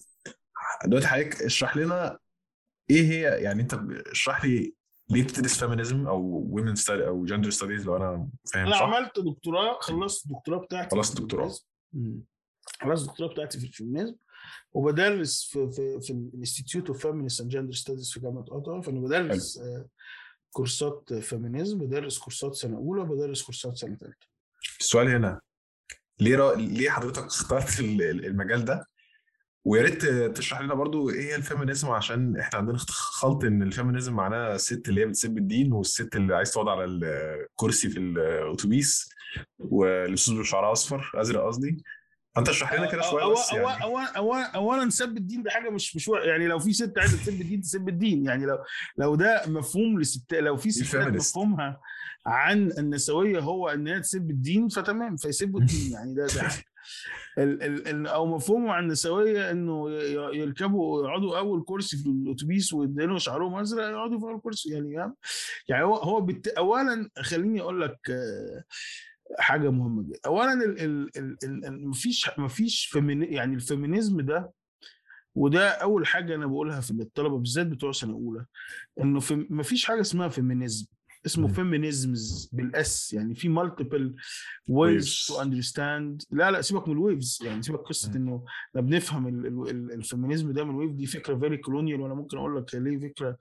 دلوقتي حضرتك اشرح لنا ايه هي يعني انت اشرح لي ليه بتدرس فيمينيزم او ويمن ستادي او جندر ستاديز لو انا فاهم انا صح عملت دكتوراه خلصت الدكتوراه بتاعتي خلصت في دكتوراه. الفيمينيزم. مم. خلصت الدكتوراه بتاعتي في الفيمينيزم وبدرس في في في الانستيتيوت اوف فيمينست اند جندر ستاديز في جامعه اوتاوا فانا بدرس آه، كورسات فيمينيزم بدرس كورسات سنه اولى بدرس كورسات سنه ثالثه السؤال هنا ليه را... ليه حضرتك اخترت ال- ال- المجال ده ويا ريت تشرح لنا برضو ايه هي الفيمينيزم عشان احنا عندنا اخت- خلط ان الفيمينيزم معناها الست اللي هي بتسب الدين والست اللي عايز تقعد على الكرسي في الاتوبيس واللي بشعرها اصفر ازرق قصدي فانت اشرح لنا كده شويه أو- بس أو- يعني أو- أو- اولا سب الدين ده حاجه مش مش يعني لو في ست عايزه تسب الدين تسب الدين يعني لو لو ده مفهوم لست لو في ستات الفيمينست. مفهومها عن النسويه هو ان هي تسب الدين فتمام فيسبوا الدين يعني ده ده حاجة. ال ال ال او مفهومه عن النسويه انه ي- ي- يركبوا يقعدوا اول كرسي في الاتوبيس ويدهنوا شعرهم ازرق يقعدوا في اول كرسي يعني فاهم؟ يعني هو هو بالت... اولا خليني اقول لك آه، حاجه مهمه جدا اولا ال ال ال ال ال مفيش مفيش فيميني يعني الفيمينيزم ده وده اول حاجه انا بقولها في الطلبه بالذات بتوع سنه اولى انه في مفيش حاجه اسمها فيمينيزم اسمه مم. فيمينيزمز بالاس يعني في مالتيبل ويز Waves. تو اندرستاند لا لا سيبك من الويفز يعني سيبك قصه مم. انه احنا بنفهم ال- ال- ال- الفيمينيزم ده من ويف دي فكره فيري كولونيال وانا ممكن اقول لك ليه فكره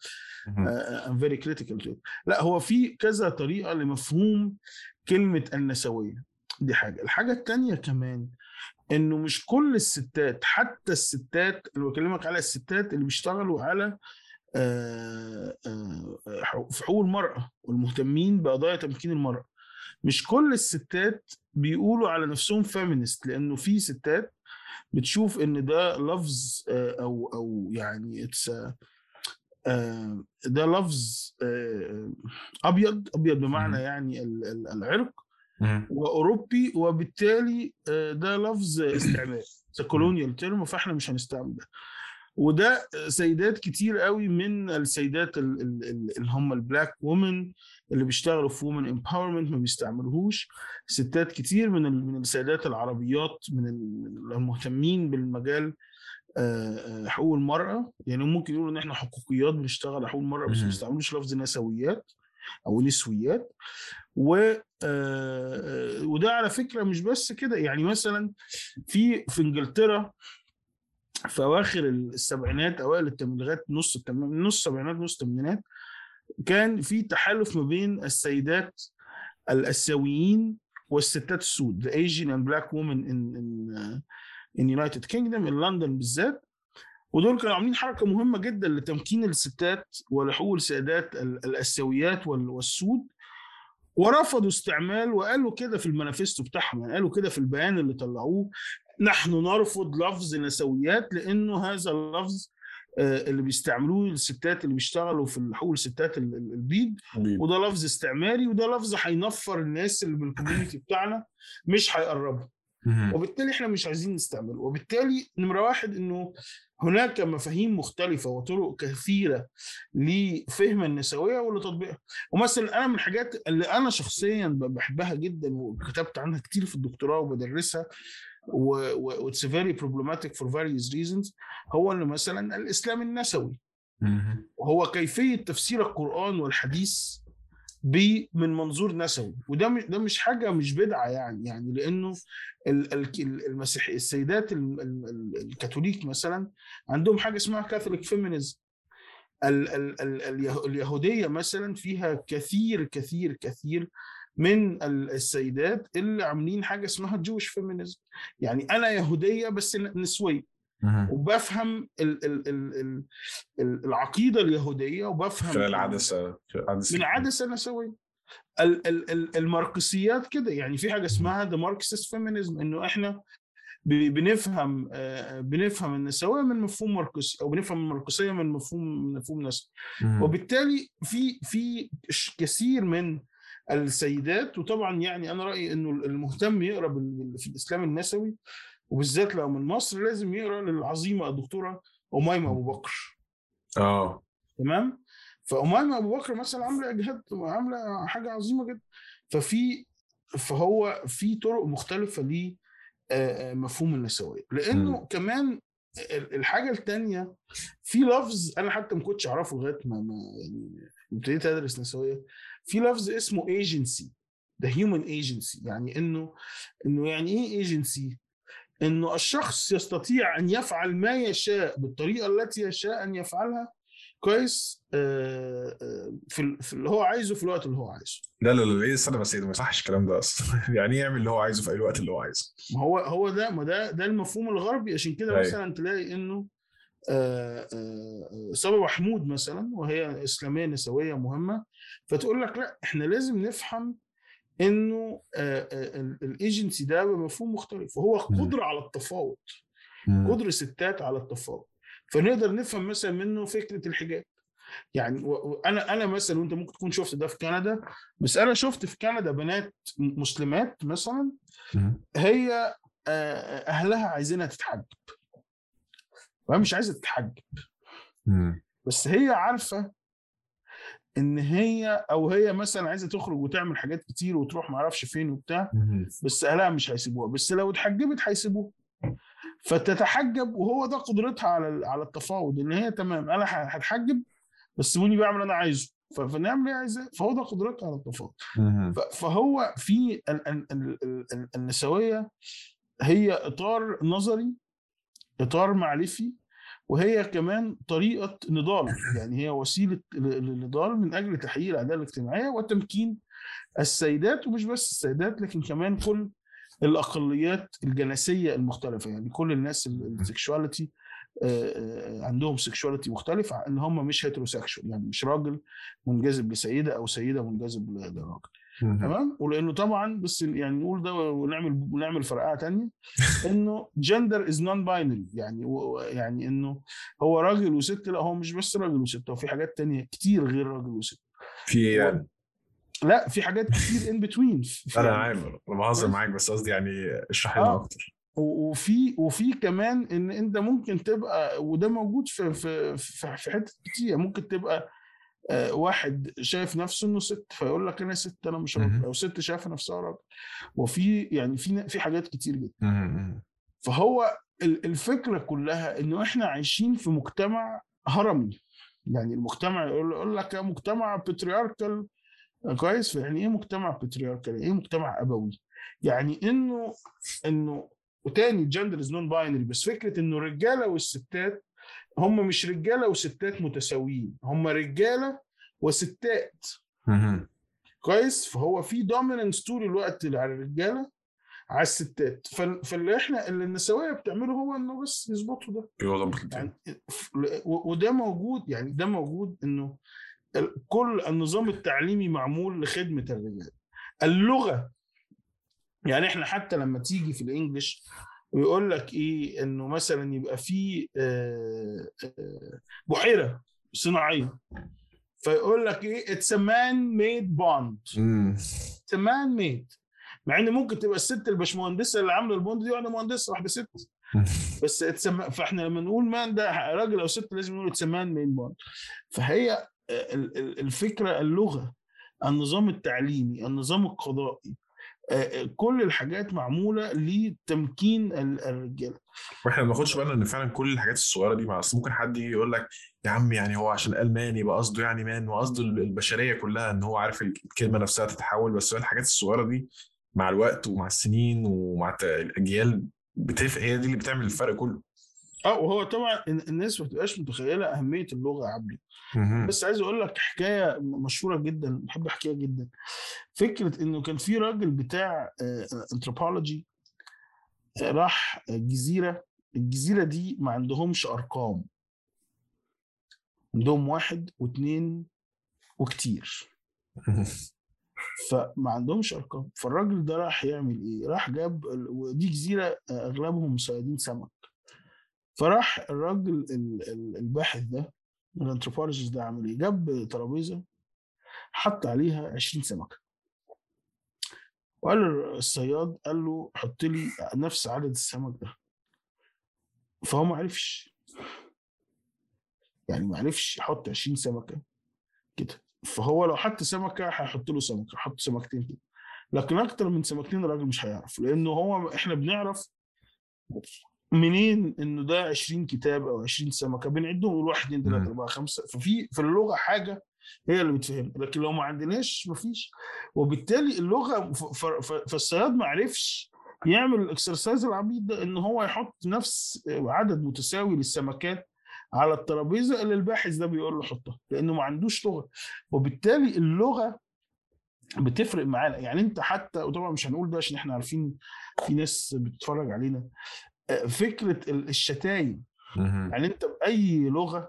ام فيري كريتيكال لا هو في كذا طريقه لمفهوم كلمه النسويه دي حاجه الحاجه الثانيه كمان انه مش كل الستات حتى الستات اللي بكلمك على الستات اللي بيشتغلوا على آه، آه، حقوق- في حقوق المرأة والمهتمين بقضايا تمكين المرأة مش كل الستات بيقولوا على نفسهم فيمينست لأنه في ستات بتشوف إن ده لفظ آه، أو أو يعني اتس ده لفظ آه، أبيض أبيض بمعنى مم. يعني ال- ال- العرق مم. واوروبي وبالتالي آه، ده لفظ استعمار كولونيال تيرم فاحنا مش هنستعمل ده وده سيدات كتير قوي من السيدات ال- ال- ال- اللي هم البلاك وومن اللي بيشتغلوا في وومن امباورمنت ما بيستعملوهوش ستات كتير من ال- من السيدات العربيات من ال- المهتمين بالمجال آه، آه، حقوق المرأة يعني ممكن يقولوا ان احنا حقوقيات بنشتغل على حقوق المرأة بس ما مهم. بيستعملوش لفظ نسويات او نسويات و آه، آه، وده على فكره مش بس كده يعني مثلا في في انجلترا في اواخر السبعينات اوائل الثمانينات نص التم- نص السبعينات نص الثمانينات كان في تحالف ما بين السيدات الاسيويين والستات السود the Asian and black women in in uh, in United Kingdom in لندن بالذات ودول كانوا عاملين حركه مهمه جدا لتمكين الستات ولحقوق السيدات ال- الاسيويات وال- والسود ورفضوا استعمال وقالوا كده في المانيفستو بتاعهم يعني قالوا كده في البيان اللي طلعوه نحن نرفض لفظ نسويات لانه هذا اللفظ آه، اللي بيستعملوه الستات اللي بيشتغلوا في حقوق الستات ال- ال- البيض حبيبي. وده لفظ استعماري وده لفظ هينفر الناس اللي بالكوميونتي بتاعنا مش هيقربوا مهم. وبالتالي احنا مش عايزين نستعمله وبالتالي نمره واحد انه هناك مفاهيم مختلفه وطرق كثيره لفهم النسويه ولتطبيقها ومثلا انا من الحاجات اللي انا شخصيا ب- بحبها جدا وكتبت عنها كتير في الدكتوراه وبدرسها و اتس فيري problematic for various reasons هو انه مثلا الاسلام النسوي مهم. وهو كيفيه تفسير القران والحديث ب من منظور نسوي وده مش ده مش حاجه مش بدعه يعني يعني لانه ال- ال- المسيح السيدات ال- ال- ال- الكاثوليك مثلا عندهم حاجه اسمها كاثوليك فيمينيزم ال- ال- ال- اليه- اليهوديه مثلا فيها كثير كثير كثير من ال- السيدات اللي عاملين حاجه اسمها جوش فيمينيزم يعني انا يهوديه بس نسويه مهم. وبفهم ال ال ال ال ال- العقيده اليهوديه وبفهم خلال عدسه عدسه من عدسه نسويه ال- ال- ال- الماركسيات كده يعني في حاجه اسمها ذا ماركسيست فيمينيزم انه احنا ب- بنفهم آه، بنفهم النسويه من مفهوم ماركسي او بنفهم الماركسيه من مفهوم من مفهوم نسوي مهم. وبالتالي في في ش- كثير من السيدات وطبعا يعني انا رايي انه المهتم يقرا بال- في الاسلام النسوي وبالذات لو من مصر لازم يقرا للعظيمه الدكتوره اميمه ابو بكر اه تمام فأميمة أبو بكر مثلا عاملة إجهاد عاملة حاجة عظيمة جدا ففي فهو في طرق مختلفة ل آه، آه، مفهوم النسوية لأنه مم. كمان ال- الحاجة التانية في لفظ أنا حتى ما كنتش أعرفه لغاية ما ما يعني ابتديت أدرس نسوية في لفظ اسمه agency the human agency يعني إنه إنه يعني إيه agency؟ إنه الشخص يستطيع أن يفعل ما يشاء بالطريقة التي يشاء أن يفعلها كويس آه، آه، في ال- في اللي هو عايزه في الوقت اللي هو عايزه لا لا لا ايه استنى بس إيه ده ما يصحش الكلام ده اصلا يعني ايه يعمل اللي هو عايزه في اي وقت اللي هو عايزه ما هو هو ده ما ده ده المفهوم الغربي عشان كده أيوة. مثلا تلاقي انه آه، آه، صبا محمود مثلا وهي اسلاميه نسويه مهمه فتقول لك لا احنا لازم نفهم انه الايجنسي ده بمفهوم مختلف وهو مم. قدره على التفاوض مم. قدره ستات على التفاوض فنقدر نفهم مثلا منه فكره الحجاب يعني و- و- انا انا مثلا وانت ممكن تكون شفت ده في كندا بس انا شفت في كندا بنات م- مسلمات مثلا مم. هي آه، اهلها عايزينها تتحجب وهي مش عايزه تتحجب مم. بس هي عارفه ان هي او هي مثلا عايزه تخرج وتعمل حاجات كتير وتروح ما اعرفش فين وبتاع مم. بس اهلها مش هيسيبوها بس لو اتحجبت هيسيبوها فتتحجب وهو ده قدرتها على على التفاوض ان هي تمام انا ه- هتحجب بس سيبوني بعمل اللي انا عايزه ف- فنعمل اللي هي عايزاه فهو ده قدرتها على التفاوض مم. ف- فهو في ال- ال- ال- ال- ال- النسويه هي اطار نظري اطار معرفي وهي كمان طريقه نضال يعني هي وسيله ل- للنضال من اجل تحقيق العداله الاجتماعيه وتمكين السيدات ومش بس السيدات لكن كمان كل الاقليات الجنسيه المختلفه يعني كل الناس السكشواليتي عندهم سكشواليتي مختلف عن ان هم مش هيتروسكشوال يعني مش راجل منجذب لسيده او سيده منجذب ل- لراجل مم. تمام ولانه طبعا بس يعني نقول ده ونعمل ونعمل فرقعه تانية انه جندر از نون باينري يعني و- يعني انه هو راجل وست لا هو مش بس راجل وست هو في حاجات تانية كتير غير راجل وست في إيه يعني لا في حاجات كتير ان بتوين انا عارف انا بهزر معاك بس قصدي يعني اشرح لنا آه. اكتر وفي وفي كمان ان انت ممكن تبقى وده موجود في في في في حته كتير ممكن تبقى آه، واحد شايف نفسه انه ست فيقول لك انا ست انا مش راجل مهم. او ست شايفه نفسها راجل وفي يعني في في حاجات كتير جدا مم. فهو ال- الفكره كلها انه احنا عايشين في مجتمع هرمي يعني المجتمع يقول يقول لك يا مجتمع باترياركال كويس يعني ايه مجتمع باترياركال ايه مجتمع ابوي يعني انه انه وتاني جندر از نون باينري بس فكره انه الرجاله والستات هم مش رجاله وستات متساويين هم رجاله وستات مم. كويس فهو في دوميننس طول الوقت على الرجاله على الستات فال- فاللي احنا اللي النسويه بتعمله هو انه بس يظبطوا ده يظبط الدنيا. يعني ف- و- وده موجود يعني ده موجود انه ال- كل النظام التعليمي معمول لخدمه الرجال اللغه يعني احنا حتى لما تيجي في الانجليش ويقول لك ايه انه مثلا يبقى في آه، آه، بحيره صناعيه فيقول لك ايه اتس ا مان ميد بوند مم. اتس ا مان ميد مع ان ممكن تبقى الست الباشمهندسه اللي عامله البوند دي واحده مهندسه واحده ست بس اتسمى فاحنا لما نقول مان ده راجل او ست لازم نقول اتسمان مين بوند فهي الفكره اللغه النظام التعليمي النظام القضائي كل الحاجات معموله لتمكين الرجاله واحنا ما بناخدش بالنا ان فعلا كل الحاجات الصغيره دي مع ممكن حد يجي يقول لك يا عم يعني هو عشان قال مان يبقى قصده يعني مان وقصده البشريه كلها ان هو عارف الكلمه نفسها تتحول بس هو الحاجات الصغيره دي مع الوقت ومع السنين ومع الاجيال بتفرق هي دي اللي بتعمل الفرق كله اه وهو طبعا الناس ما بتبقاش متخيله اهميه اللغه عبدي بس عايز اقول لك حكايه مشهوره جدا بحب احكيها جدا فكره انه كان في راجل بتاع انثروبولوجي راح جزيره الجزيره دي ما عندهمش ارقام عندهم واحد واثنين وكتير فما عندهمش ارقام فالراجل ده راح يعمل ايه راح جاب ودي جزيره اغلبهم صيادين سمك فراح الراجل الباحث ده الانثروبولوجيست ده عمل ايه؟ جاب ترابيزه حط عليها 20 سمكه وقال الصياد قال له حط لي نفس عدد السمك ده فهو ما عرفش يعني ما عرفش يحط 20 سمكه كده فهو لو حط سمكه هيحط له سمكه حط سمكتين كده لكن اكتر من سمكتين الراجل مش هيعرف لانه هو احنا بنعرف منين انه ده 20 كتاب او 20 سمكه بنعدهم نقول 1 2 3 4 5 ففي في اللغه حاجه هي اللي بتفهم لكن لو ما عندناش مفيش وبالتالي اللغه فالصياد ما عرفش يعمل الاكسرسايز العبيط ده ان هو يحط نفس عدد متساوي للسمكات على الترابيزه اللي الباحث ده بيقول له حطها لانه ما عندوش لغه وبالتالي اللغه بتفرق معانا يعني انت حتى وطبعا مش هنقول ده عشان احنا عارفين في ناس بتتفرج علينا فكره الشتايم يعني انت باي لغه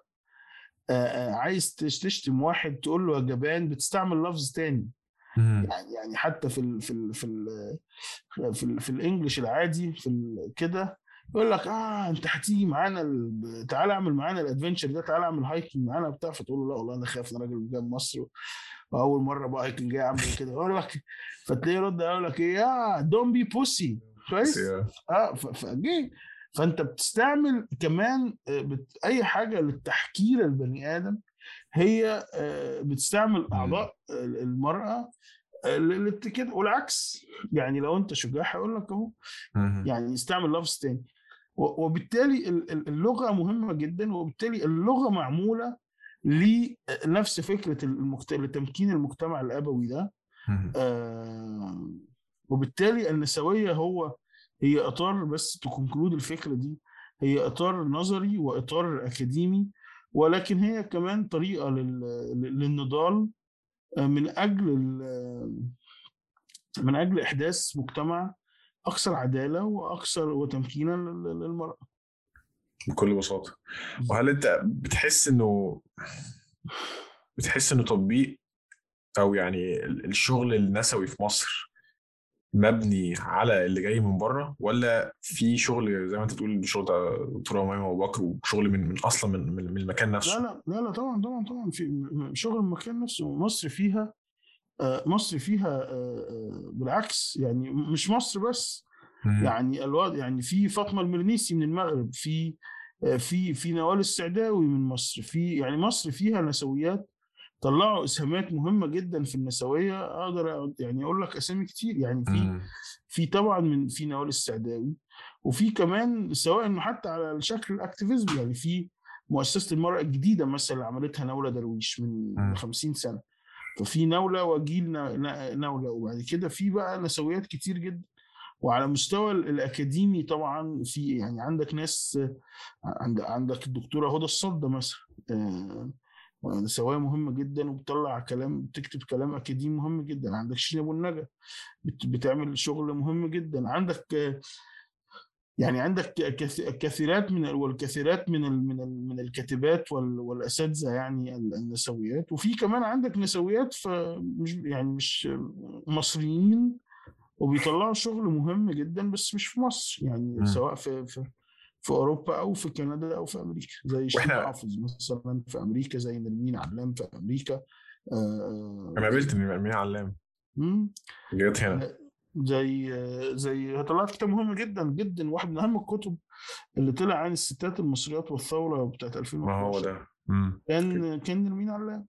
عايز تشتم واحد تقول له يا جبان بتستعمل لفظ تاني يعني يعني حتى في ال في ال في ال في, ال في الانجليش العادي في كده يقول لك اه انت هتيجي معانا ال... تعالى اعمل معانا الادفنشر ده تعالى اعمل هايكنج معانا بتاع فتقول له لا والله انا خايف انا راجل جاي من مصر واول مره بقى هايكنج جاي اعمل كده يقول لك فتلاقيه يرد يقول لك ايه يا دون بي بوسي كويس اه فجي فانت بتستعمل كمان بت... اي حاجه للتحكير البني ادم هي بتستعمل اعضاء المراه كده والعكس يعني لو انت شجاع هيقول لك اهو يعني استعمل لفظ تاني وبالتالي اللغه مهمه جدا وبالتالي اللغه معموله لنفس فكره المكت... لتمكين المجتمع الابوي ده آه وبالتالي النسويه هو هي اطار بس تكونكلود الفكره دي هي اطار نظري واطار اكاديمي ولكن هي كمان طريقه لل... للنضال من اجل من اجل احداث مجتمع اكثر عداله واكثر وتمكينا للمراه بكل بساطه وهل انت بتحس انه بتحس انه تطبيق او يعني الشغل النسوي في مصر مبني على اللي جاي من بره ولا في شغل زي ما انت تقول شغل دكتوره اميمه ابو بكر وشغل من, من اصلا من, من المكان نفسه لا لا لا لا طبعا طبعا طبعا في شغل المكان نفسه مصر فيها مصر فيها بالعكس يعني مش مصر بس يعني الوضع يعني في فاطمه المرنيسي من المغرب في في في نوال السعداوي من مصر في يعني مصر فيها نسويات طلعوا اسهامات مهمه جدا في النسويه اقدر يعني اقول لك اسامي كتير يعني في في طبعا من في نوال السعداوي وفي كمان سواء انه حتى على شكل الاكتيفيزم يعني في مؤسسه المراه الجديده مثلا اللي عملتها نوله درويش من 50 سنه ففي نوله وجيل نوله وبعد كده في بقى نسويات كتير جدا وعلى مستوى الاكاديمي طبعا في يعني عندك ناس عندك الدكتوره هدى الصدى مثلا نسوية مهمة جدا وبتطلع كلام بتكتب كلام أكاديمي مهم جدا عندك شيرين أبو النجا بتعمل شغل مهم جدا عندك يعني عندك كثيرات من والكثيرات من من من الكاتبات والاساتذه يعني النسويات وفي كمان عندك نسويات فمش يعني مش مصريين وبيطلعوا شغل مهم جدا بس مش في مصر يعني م. سواء في, في في اوروبا او في كندا او في امريكا زي شيخ حافظ مثلا في امريكا زي نرمين علام في امريكا آه انا قابلت نرمين علام جت هنا زي زي طلعت كتاب مهم جدا جدا واحد من اهم الكتب اللي طلع عن الستات المصريات والثوره بتاعت 2011 ما هو ده مم. كان كان نرمين علام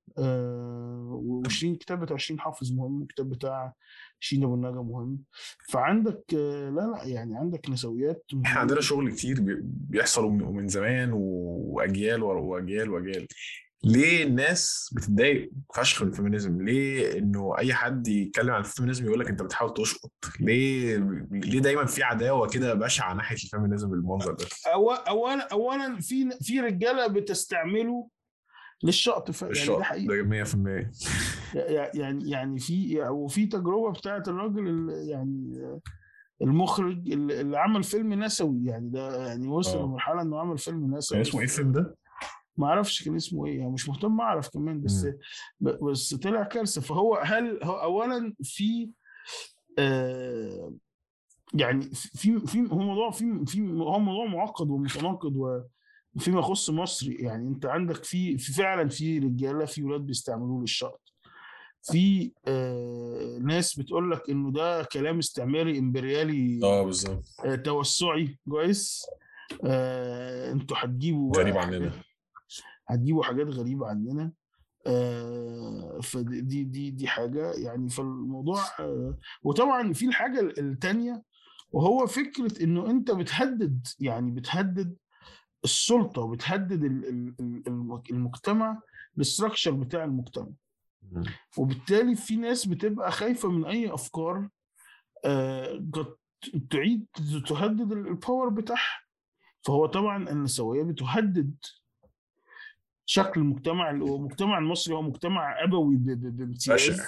آه و20 كتاب بتاع 20 حافظ مهم الكتاب بتاع شين ابو النجا مهم فعندك آه لا لا يعني عندك نسويات احنا عندنا شغل كتير بي- بيحصل ومن ومن زمان واجيال ورا واجيال واجيال ليه الناس بتتضايق فشخ من الفيمينيزم؟ ليه انه اي حد يتكلم عن الفيمينيزم يقول لك انت بتحاول تشقط؟ ليه ليه دايما في عداوه كده بشعه ناحيه الفيمينيزم بالمنظر ده؟ أو- اولا اولا في في رجاله بتستعمله للشقط ف- يعني الشق ده حقيقي ده 100% يعني يعني في وفي تجربه بتاعت الراجل ال- يعني المخرج اللي اللي عمل فيلم نسوي يعني ده يعني وصل اه لمرحله انه عمل فيلم كان نسوي اسمه ايه الفيلم ده؟ ما اعرفش كان اسمه ايه يعني مش مهتم اعرف كمان بس مم. ب- بس طلع كارثه فهو هل هو اولا في آه يعني في في هو موضوع في في هو موضوع معقد ومتناقض و- وفيما يخص مصر يعني انت عندك في في فعلا في رجاله في ولاد بيستعملوه للشقط في آه ناس بتقول لك انه ده كلام استعماري امبريالي اه بالظبط آه توسعي كويس آه انتوا هتجيبوا غريب بقى عننا حاجات هتجيبوا حاجات غريبه عننا آه فدي دي دي دي حاجه يعني فالموضوع آه وطبعا في الحاجه الثانيه وهو فكره انه انت بتهدد يعني بتهدد السلطه وبتهدد ال- ال- ال- الم- المجتمع الاستراكشر بتاع المجتمع مم. وبالتالي في ناس بتبقى خايفه من اي افكار آه، قد تعيد تهدد ال- الباور بتاعها فهو طبعا النسويه بتهدد شكل المجتمع المجتمع المصري هو مجتمع ابوي ب- ب- بشع بامتياز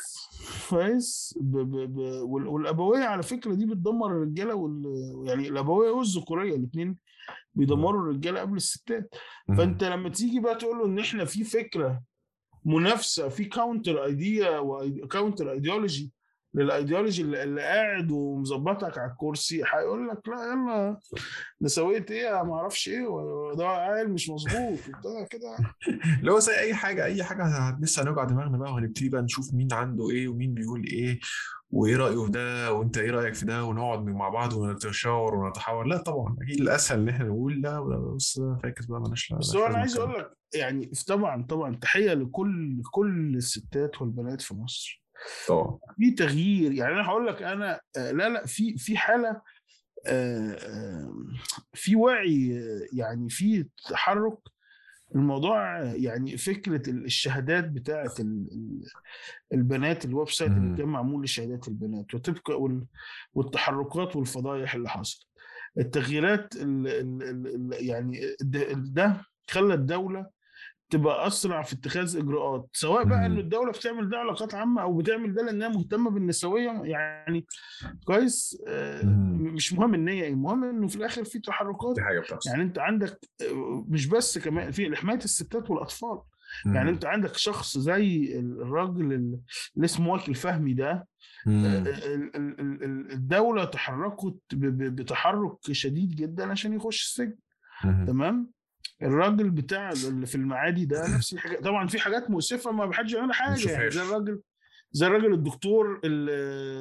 كويس ب- ب- ب- وال- والابويه على فكره دي بتدمر الرجاله وال يعني الابويه والذكوريه الاثنين مم. بيدمروا الرجاله قبل الستات مم. فانت لما تيجي بقى تقول له ان احنا في فكره منافسه في كاونتر ايديا وكاونتر ايديولوجي للايديولوجي اللي, اللي قاعد ومظبطك على الكرسي هيقول لك لا يلا نسويه ايه ما اعرفش ايه وده عيل مش مظبوط وبتاع كده اللي هو زي اي حاجه اي حاجه هت- لسه هنوجع دماغنا بقى وهنبتدي بقى نشوف مين عنده ايه ومين بيقول ايه وايه رايه في ده وانت ايه رايك في ده ونقعد مع بعض ونتشاور ونتحاور لا طبعا اكيد الاسهل ان احنا نقول لا بص فاكس بقى مالناش بس مالناش هو انا لازمه عايز الكلام اقول لك يعني طبعا طبعا تحيه لكل كل الستات والبنات في مصر طبعا في تغيير يعني انا هقول لك انا آه، لا لا في في حاله آه، آه، في وعي آه، يعني في تحرك الموضوع آه، يعني فكره الشهادات بتاعه ال- ال- البنات الويب سايت اللي مم. كان معمول لشهادات البنات وتبقى وال- والتحركات والفضايح اللي حصلت التغييرات ال ال ال ال يعني ده- ده خلى الدوله تبقى اسرع في اتخاذ اجراءات سواء بقى انه مم. الدوله بتعمل ده علاقات عامه او بتعمل ده لانها مهتمه بالنسويه يعني كويس آه، مم. مش مهم النيه إيه، المهم انه في الاخر في تحركات دي حاجه بتحصل يعني انت عندك آه، مش بس كمان في حمايه الستات والاطفال يعني مم. انت عندك شخص زي الراجل اللي اسمه واكل فهمي ده آه، مم. ال- ال- ال- ال- الدوله تحركت ب- ب- بتحرك شديد جدا عشان يخش السجن مم. تمام الراجل بتاع اللي في المعادي ده نفس الحاجه طبعا في حاجات مؤسفه ما حدش يعمل ما حاجه يعني نشوفهاش زي الراجل زي الراجل الدكتور اللي,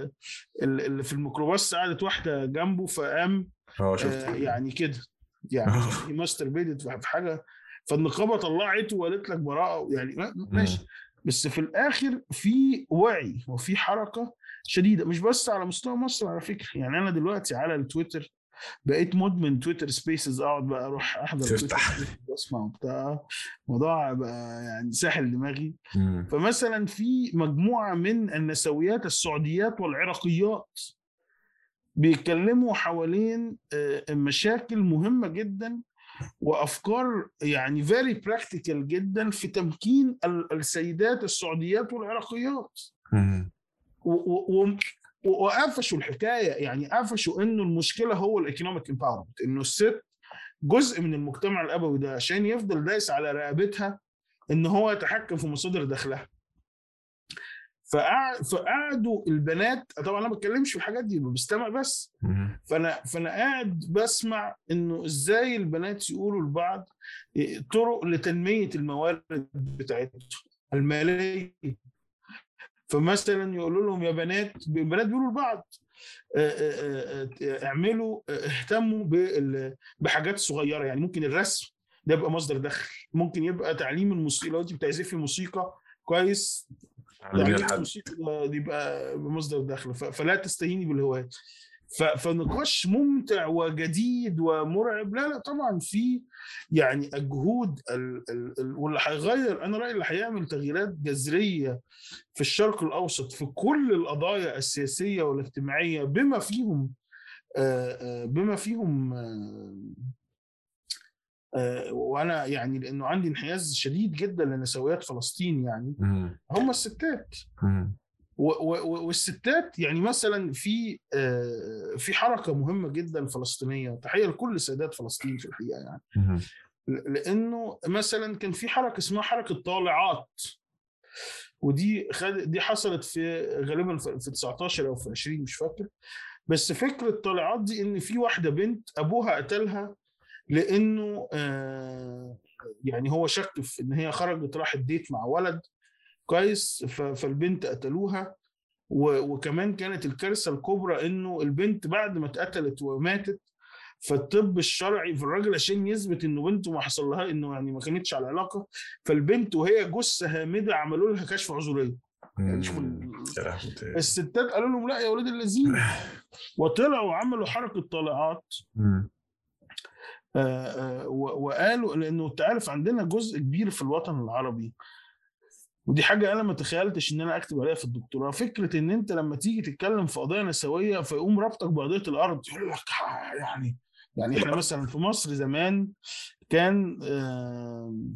اللي في الميكروباص قعدت واحده جنبه فقام اه آه شفت يعني كده يعني ماستر بيدت في حاجه فالنقابه طلعته وقالت لك براءه يعني ما- ماشي بس في الاخر في وعي وفي حركه شديده مش بس على مستوى مصر على فكره يعني انا دلوقتي على التويتر بقيت مدمن تويتر سبيسز اقعد بقى اروح احضر تويتر تفتح. سبيسز واسمع وبتاع الموضوع بقى يعني ساحل دماغي مم. فمثلا في مجموعه من النسويات السعوديات والعراقيات بيتكلموا حوالين آه، مشاكل مهمه جدا وافكار يعني فيري براكتيكال جدا في تمكين ال- السيدات السعوديات والعراقيات مم. و- و- و- وقفشوا الحكايه يعني قفشوا انه المشكله هو الايكونوميك امباورمنت انه الست جزء من المجتمع الابوي ده عشان يفضل دايس على رقبتها ان هو يتحكم في مصادر دخلها فقع- فقعدوا البنات طبعا انا ما بتكلمش في الحاجات دي بستمع بس مم. فانا فانا قاعد بسمع انه ازاي البنات يقولوا لبعض إيه، طرق لتنميه الموارد بتاعتهم الماليه فمثلا يقولوا لهم يا بنات البنات بيقولوا لبعض آه، آه، آه، اعملوا آه، اهتموا بال- بحاجات صغيره يعني ممكن الرسم ده يبقى مصدر دخل ممكن يبقى تعليم الموسيقى لو انت بتعزفي موسيقى كويس علميها تعليم لحد الموسيقى ده يبقى مصدر دخل ف- فلا تستهيني بالهوايات ف- فنقاش ممتع وجديد ومرعب لا لا طبعا في يعني الجهود ال- ال- ال- واللي هيغير انا رايي اللي هيعمل تغييرات جذريه في الشرق الاوسط في كل القضايا السياسيه والاجتماعيه بما فيهم آه، آه، بما فيهم آه، آه، وانا يعني لانه عندي انحياز شديد جدا لنسويات فلسطين يعني مم. هم الستات مم. و- و- والستات يعني مثلا في آه، في حركه مهمه جدا فلسطينيه تحيه لكل سيدات فلسطين في الحقيقه يعني مم. ل- لانه مثلا كان في حركه اسمها حركه طالعات ودي خد دي حصلت في غالبا في في 19 او في 20 مش فاكر بس فكره طالعات دي ان في واحده بنت ابوها قتلها لانه آه، يعني هو شك في ان هي خرجت راحت ديت مع ولد كويس ف- فالبنت قتلوها و- وكمان كانت الكارثه الكبرى انه البنت بعد ما اتقتلت وماتت فالطب الشرعي في الراجل عشان يثبت انه بنته ما حصل لها انه يعني ما كانتش على علاقه فالبنت وهي جثه هامده عملوا لها كشف عذريه يعني شوف ال- يا لهوي. الستات قالوا لهم لا يا ولاد الذين وطلعوا وعملوا حركه طالعات مم. آه، آه، و- وقالوا لانه انت عارف عندنا جزء كبير في الوطن العربي ودي حاجه انا ما تخيلتش ان انا اكتب عليها في الدكتوراه فكره ان انت لما تيجي تتكلم في قضيه نسويه فيقوم ربطك بقضيه الارض يقول لك ها، يعني يعني احنا مثلا في مصر زمان كان آم،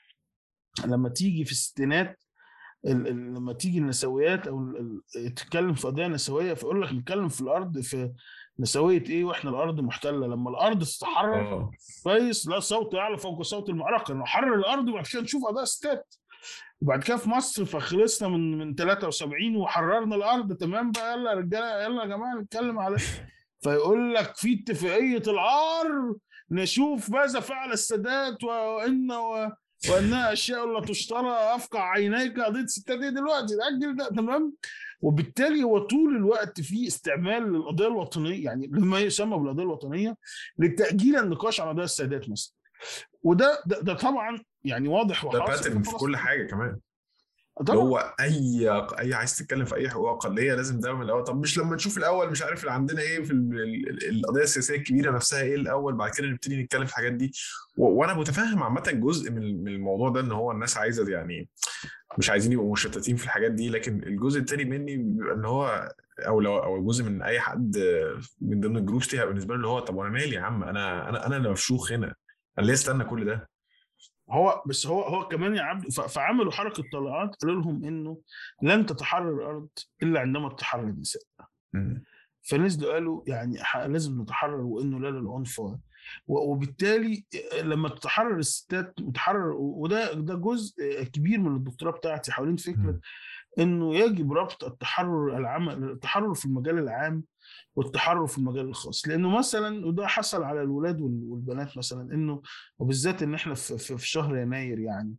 لما تيجي في الستينات ال- ال- لما تيجي النسويات او ال- ال- تتكلم في قضيه نسويه فيقول لك نتكلم في الارض في نسويه ايه واحنا الارض محتله لما الارض تتحرر اه كويس لا صوت يعلى فوق صوت المعركه نحرر الارض وبعد كده نشوف قضايا ستات وبعد كده في مصر فخلصنا من من 73 وحررنا الارض تمام بقى يلا يا رجاله يلا يا جماعه نتكلم على فيقول لك في اتفاقيه العار نشوف ماذا فعل السادات وان و... وانها اشياء لا تشترى افقع عينيك قضيه الستات دي دلوقتي اجل ده تمام وبالتالي هو طول الوقت في استعمال للقضيه الوطنيه يعني لما يسمى بالقضيه الوطنيه لتاجيل النقاش عن قضايا السادات مثلا وده ده, ده طبعا يعني واضح ده وحاصل باترن في فلسطين. كل حاجه كمان اللي طبعا هو اي اي عايز تتكلم في اي حقوق اقليه لازم ده من الاول طب مش لما نشوف الاول مش عارف اللي عندنا ايه في ال- ال- ال- القضيه السياسيه الكبيره نفسها ايه الاول بعد كده نبتدي نتكلم في الحاجات دي و- وانا متفهم عامه جزء من من الموضوع ده ان هو الناس عايزه يعني مش عايزين يبقوا مشتتين في الحاجات دي لكن الجزء التاني مني بيبقى ان هو او لو او جزء من اي حد من ضمن الجروبس دي هيبقى بالنسبه له اللي هو طب وانا مالي يا عم انا انا انا اللي مفشوخ هنا انا ليه استنى كل ده؟ هو بس هو هو كمان يا عبد ف- فعملوا حركه طلعات قالوا لهم انه لن تتحرر الارض الا عندما تتحرر النساء مم. فنزلوا قالوا يعني ح- لازم نتحرر وانه لا للعنف و- وبالتالي لما تتحرر الستات وتحرر وده ده جزء كبير من الدكتوراه بتاعتي حوالين فكره مم. انه يجب ربط التحرر العام التحرر في المجال العام والتحرر في المجال الخاص لانه مثلا وده حصل على الولاد وال- والبنات مثلا انه وبالذات ان احنا في, في, في شهر يناير يعني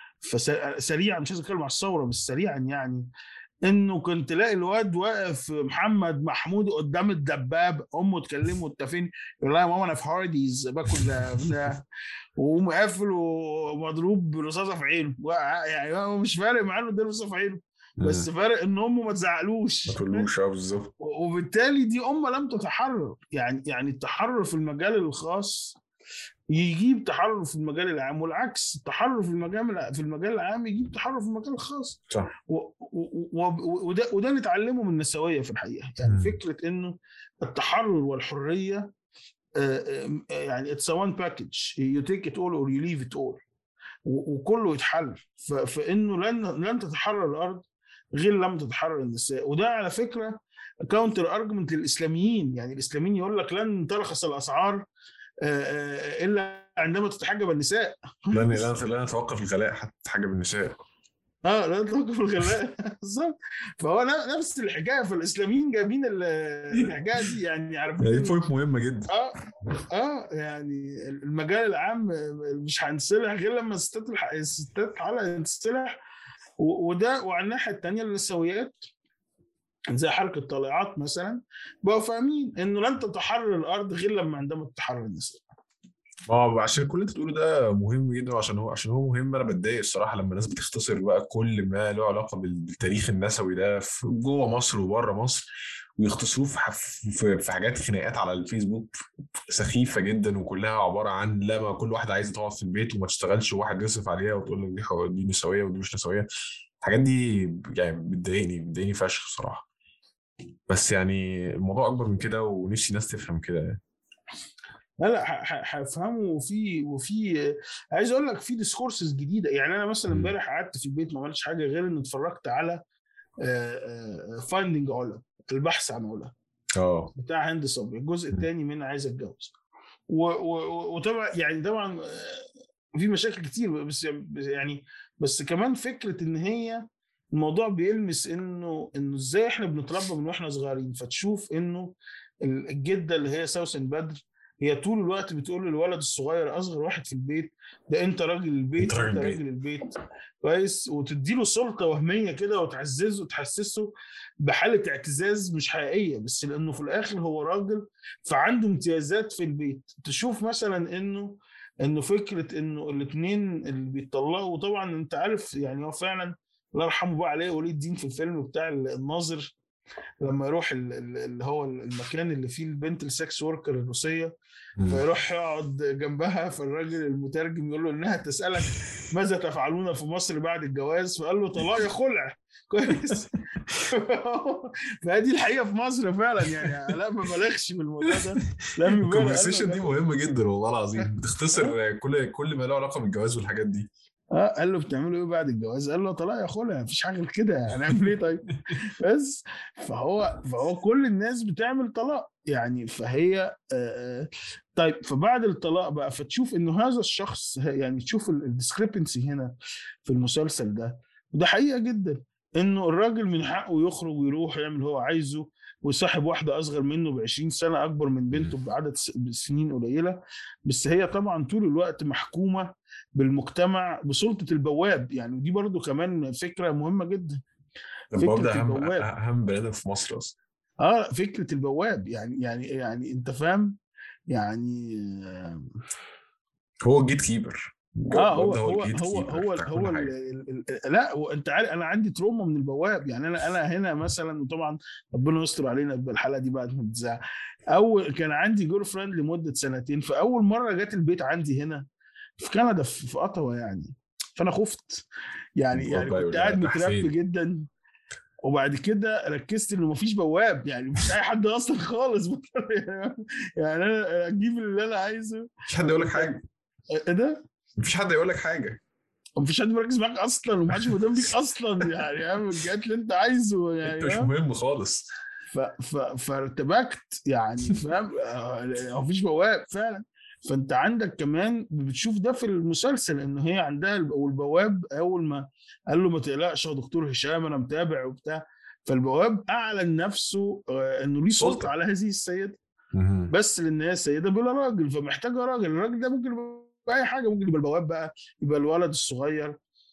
فسريعا مش عايز اتكلم على الثوره بس سريعا يعني انه كنت تلاقي الواد واقف محمد محمود قدام الدباب امه تكلمه انت فين؟ يقول لها يا ماما انا في هارديز باكل بتاع وقوم قافل ومضروب برصاصه في عينه وقع- يعني هو مش فارق معاه انه اداله رصاصه في عينه بس فارق ان امه ما تزعقلوش ما تقولوش اه بالظبط وبالتالي دي امه لم تتحرر يعني يعني التحرر في المجال الخاص يجيب تحرر في المجال العام والعكس التحرر في المجال في المجال العام يجيب تحرر في المجال الخاص صح و- و- و- وده وده نتعلمه من النسويه في الحقيقه يعني مم. فكره انه التحرر والحريه آه، آه، يعني اتس وان باكج يو تيك ات اول اور يو ليف ات اول وكله يتحل ف- فانه لن لن تتحرر الارض غير لما تتحرر النساء وده على فكره كاونتر ارجمنت للاسلاميين يعني الاسلاميين يقول لك لن ترخص الاسعار آه، آه، الا عندما تتحجب النساء لن لن لن نتوقف الغلاء حتى حاجه بالنساء اه لا توقف الغلاء بالظبط فهو ن- نفس الحكايه فالاسلاميين جايبين ال- الحكايه دي يعني عارفين دي إنه- بوينت مهمه جدا اه اه يعني المجال العام مش هنسلح غير لما الستات الح- الستات الحلقه تنسلح و- وده وعلى الناحيه الثانيه النسويات زي حركه طليعات مثلا بقوا فاهمين انه لن تتحرر الارض غير لما عندما تتحرر النساء اه عشان كل اللي انت بتقوله ده مهم جدا وعشان هو عشان هو مهم انا بتضايق الصراحه لما الناس بتختصر بقى كل ما له علاقه بالتاريخ النسوي ده في جوه مصر وبره مصر ويختصروه في ح- في في حاجات خناقات على الفيسبوك سخيفه جدا وكلها عباره عن لا ما كل واحده عايزه تقعد في البيت وما تشتغلش وواحد يصرف عليها وتقول لك دي حو- دي نسويه ودي مش نسويه الحاجات دي يعني بتضايقني بتضايقني فشخ بصراحه بس يعني الموضوع اكبر من كده ونفسي الناس تفهم كده يعني لا لا ح- ح- هفهمه وفي وفي عايز اقول لك في ديسكورسز جديده يعني انا مثلا مم. امبارح قعدت في البيت ما عملتش حاجه غير اني اتفرجت على فايندينج علا البحث عن علا اه بتاع هند صبري الجزء مم. الثاني من عايز اتجوز و- و- وطبعا يعني طبعا آه، في مشاكل كتير بس يعني بس كمان فكره ان هي الموضوع بيلمس انه انه ازاي احنا بنتربى من واحنا صغيرين فتشوف انه الجده اللي هي سوسن بدر هي طول الوقت بتقول للولد الصغير اصغر واحد في البيت ده انت راجل البيت أنت راجل انت البيت. راجل البيت كويس وتديله سلطه وهميه كده وتعززه وتحسسه بحاله اعتزاز مش حقيقيه بس لانه في الاخر هو راجل فعنده امتيازات في البيت تشوف مثلا انه انه فكره انه الاثنين اللي بيتطلقوا وطبعا انت عارف يعني هو فعلا الله يرحمه بقى عليه ولي الدين في الفيلم بتاع الناظر لما يروح ال- ال- اللي هو المكان اللي فيه البنت السكس وركر الروسيه مم. فيروح يقعد جنبها فالراجل المترجم يقول له انها تسالك ماذا تفعلون في مصر بعد الجواز فقال له طلاق يا خلع كويس فهذه الحقيقه في مصر فعلا يعني لا ما بلغش بالموضوع ده لم يبالغ قال له الكونفرسيشن دي ده- مهمه جدا والله العظيم بتختصر كل كل ما له علاقه بالجواز والحاجات دي اه قال له بتعملوا ايه بعد الجواز؟ قال له طلاق يا خلع مفيش حاجه غير كده هنعمل ايه طيب؟ بس فهو فهو كل الناس بتعمل طلاق يعني فهي آه، آه، طيب فبعد الطلاق بقى فتشوف انه هذا الشخص يعني تشوف الديسكريبنسي هنا في المسلسل ده وده حقيقه جدا انه الراجل من حقه يخرج ويروح يعمل اللي هو عايزه ويصاحب واحده اصغر منه ب 20 سنه اكبر من بنته بعدد س- سنين قليله بس هي طبعا طول الوقت محكومه بالمجتمع بسلطه البواب يعني ودي برضو كمان فكره مهمه جدا البواب ده فكرة اهم البواب. اهم بني ادم في مصر اصلا اه فكره البواب يعني يعني يعني انت فاهم يعني آه، هو الجيت كيبر اه هو ده هو الجيت هو كيبر هو بتاع كل هو ال حاجة. ال ال لا هو انت عارف انا عندي تروما من البواب يعني انا انا هنا مثلا وطبعا ربنا يستر علينا بالحلقه دي بعد ما تتذاع اول كان عندي جور فريند لمده سنتين فاول مره جت البيت عندي هنا في كندا في في اوتاوا يعني فانا خفت يعني البواب يعني بقى كنت يقول قاعد لك راح متربي فين؟ جدا وبعد كده ركزت انه مفيش بواب يعني مفيش اي حد اصلا خالص يعني انا اجيب اللي انا عايزه مفيش حد يقول لك حاجه ايه ده؟ مفيش حد يقول لك حاجه ومفيش حد مركز معاك اصلا ومحدش مهتم بيك اصلا يعني اعمل الجهات اللي انت عايزه يعني انت مش فاهم؟ مهم خالص ف... ف... فارتبكت يعني فاهم آه، مفيش بواب فعلا فانت عندك كمان بتشوف ده في المسلسل ان هي عندها الب- والبواب اول ما قال له ما تقلقش يا دكتور هشام انا متابع وبتاع فالبواب اعلن نفسه آه، انه ليه سلطه سلطة. على هذه السيده مهم. بس لان هي سيده بلا راجل فمحتاجه راجل الراجل ده ممكن يبقى اي حاجه ممكن يبقى البواب بقى يبقى الولد الصغير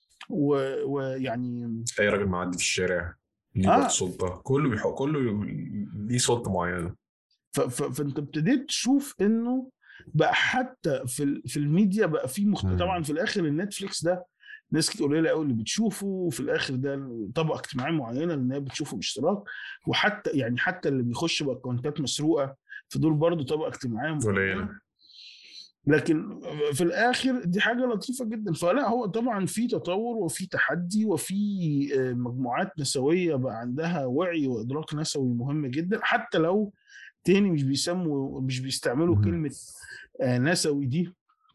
و- ويعني اي راجل معدي في الشارع ليه آه. برضه سلطه كله بيحق كله ليه سلطه معينه ف- ف- فانت ابتديت تشوف انه بقى حتى في ال- في الميديا بقى في مخت... مم. طبعا في الاخر النتفليكس ده ناس كتير قليله قوي اللي بتشوفه وفي الاخر ده طبقه اجتماعيه معينه لان هي بتشوفه باشتراك وحتى يعني حتى اللي بيخش باكونتات مسروقه في دول برضه طبقه اجتماعيه معينه قليله لكن في الاخر دي حاجه لطيفه جدا فلا هو طبعا في تطور وفي تحدي وفي آه، مجموعات نسويه بقى عندها وعي وادراك نسوي مهم جدا حتى لو تاني مش بيسموا مش بيستعملوا مهم. كلمه آه، نسوي دي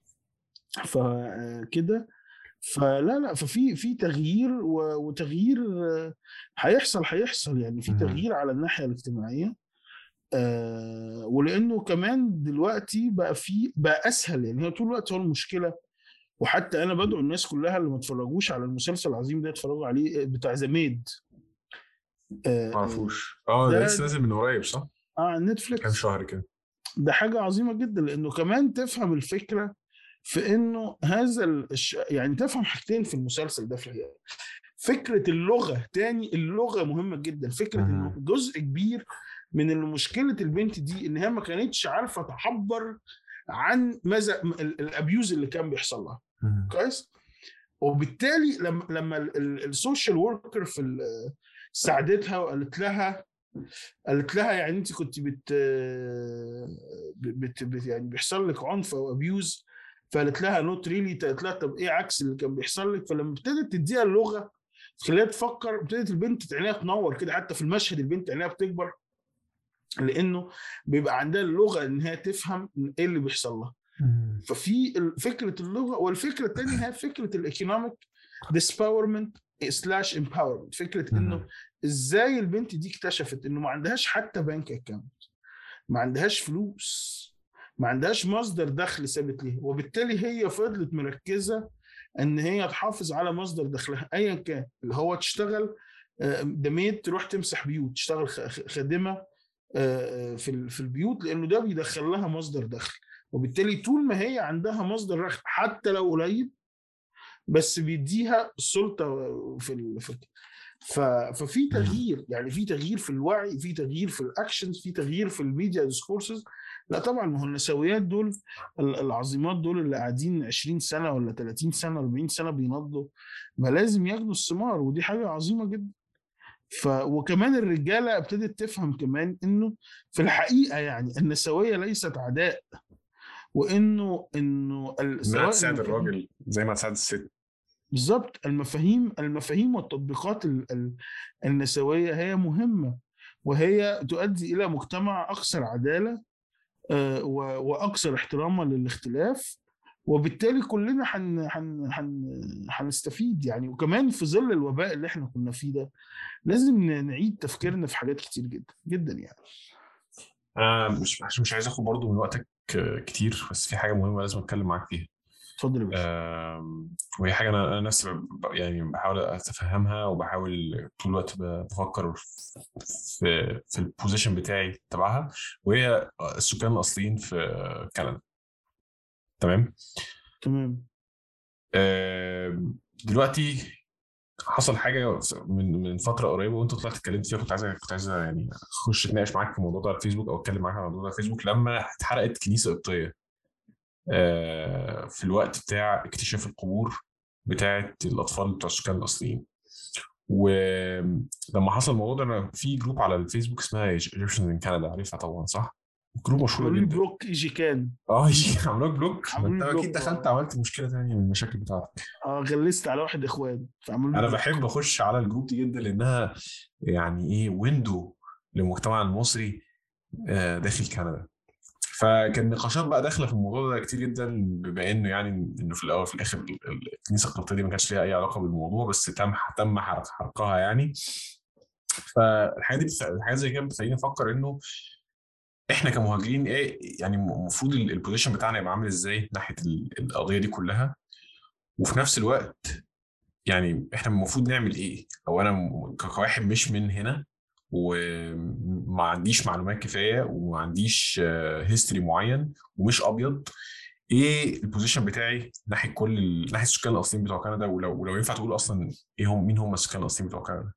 فكده فلا لا ففي في تغيير و- وتغيير آه، هيحصل هيحصل يعني في مهم. تغيير على الناحيه الاجتماعيه آه ولانه كمان دلوقتي بقى في بقى اسهل يعني هي طول الوقت هو المشكله وحتى انا بدعو الناس كلها اللي ما اتفرجوش على المسلسل العظيم ده يتفرجوا عليه آه، بتاع ذا ميد آه معرفوش اه ده ده- لسه نازل من قريب صح؟ اه على كام نتفليكس شهر كده ده حاجه عظيمه جدا لانه كمان تفهم الفكره في انه هذا الش... يعني تفهم حاجتين في المسلسل ده في الحقيقه فكره اللغه تاني اللغه مهمه جدا فكره انه مهم. جزء كبير من إن مشكله البنت دي ان هي ما كانتش عارفه تعبر عن ماذا ال- الابيوز اللي كان بيحصل لها مهم. كويس وبالتالي لما لما السوشيال وركر في ال- ساعدتها وقالت لها قالت لها يعني انت كنت بت, بت, بت يعني بيحصل لك عنف او ابيوز فقالت لها نوت ريلي قالت لها طب ايه عكس اللي كان بيحصل لك فلما ابتدت تديها اللغه تخليها تفكر ابتدت البنت عينيها تنور كده حتى في المشهد البنت عينيها بتكبر لانه بيبقى عندها اللغه ان هي تفهم ايه اللي بيحصل لها مهم. ففي ال- فكره اللغه والفكره الثانيه هي فكره الايكونوميك ديسباورمنت سلاش امباورمنت فكره انه مهم. ازاي البنت دي اكتشفت انه ما عندهاش حتى بنك اكاونت ما عندهاش فلوس ما عندهاش مصدر دخل ثابت ليها وبالتالي هي فضلت مركزه ان هي تحافظ على مصدر دخلها ايا كان اللي هو تشتغل آه، دميت تروح تمسح بيوت تشتغل خ- خ- خادمه آه، آه، في ال- في البيوت لانه ده بيدخل لها مصدر دخل وبالتالي طول ما هي عندها مصدر دخل حتى لو قليل بس بيديها السلطه في ال... في ف... ففي تغيير يعني في تغيير في الوعي في تغيير في الاكشنز في تغيير في الميديا ديسكورسز لا طبعا ما هو النسويات دول ال- العظيمات دول اللي قاعدين 20 سنه ولا 30 سنه 40 سنه بينضوا ما لازم ياخدوا الثمار ودي حاجه عظيمه جدا ف وكمان الرجاله ابتدت تفهم كمان انه في الحقيقه يعني النسويه ليست عداء وانه انه ال- انها سواء تساعد المفاهيم- الراجل زي ما تساعد الست بالظبط المفاهيم المفاهيم والتطبيقات ال- ال- النسويه هي مهمه وهي تؤدي الى مجتمع اكثر عداله آه، و- واكثر احتراما للاختلاف وبالتالي كلنا حن حن حن هنستفيد يعني وكمان في ظل الوباء اللي احنا كنا فيه ده لازم ن- نعيد تفكيرنا في حاجات كتير جدا جدا يعني انا مش عشان مش عايز اخد برضو من وقتك آه، كتير بس في حاجه مهمه لازم اتكلم معاك فيها اتفضل يا باشا آم، وهي حاجه انا انا نفسي ب- يعني بحاول اتفهمها وبحاول طول الوقت ب- بفكر في في البوزيشن بتاعي تبعها وهي السكان الاصليين في كندا تمام تمام آم، دلوقتي حصل حاجه من من فتره قريبه وانت طلعت اتكلمت فيها كنت عايز كنت عايز يعني اخش اتناقش معاك في الموضوع ده على الفيسبوك او اتكلم معاك على الموضوع ده على الفيسبوك لما اتحرقت كنيسه قبطيه آه، في الوقت بتاع اكتشاف القبور بتاعه الاطفال بتوع السكان الاصليين ولما حصل الموضوع ده انا في جروب على الفيسبوك اسمها ايجيبشنز ان كندا عارفها طبعا صح؟ جروب مشهور عملوا لي جدا بلوك ايجي كان اه عملوك بلوك عملوا ما لي انت بلوك، اكيد دخلت آه. عملت مشكله ثانيه من المشاكل بتاعتك اه غلست على واحد اخوان فعملوا لي انا بلوك. بحب اخش على الجروب دي جدا لانها يعني ايه ويندو للمجتمع المصري آه، داخل كندا فكان نقاشات بقى داخله في الموضوع ده كتير جدا بما انه يعني انه في الاول وفي الاخر ال- ال- الكنيسه القبطيه دي ما كانش ليها اي علاقه بالموضوع بس تم تم حرق- حرقها يعني فالحاجات دي بتخ- الحاجات زي كده بتخليني افكر انه احنا كمهاجرين ايه يعني المفروض ال- البوزيشن بتاعنا يبقى عامل ازاي ناحيه ال- القضيه دي كلها وفي نفس الوقت يعني احنا المفروض نعمل ايه او انا م- ك- كواحد مش من هنا وما عنديش معلومات كفايه وما عنديش هيستوري معين ومش ابيض ايه البوزيشن بتاعي ناحيه كل ال... ناحيه السكان الاصليين بتوع كندا ولو ولو ينفع تقول اصلا ايه هم مين هم السكان الاصليين بتوع كندا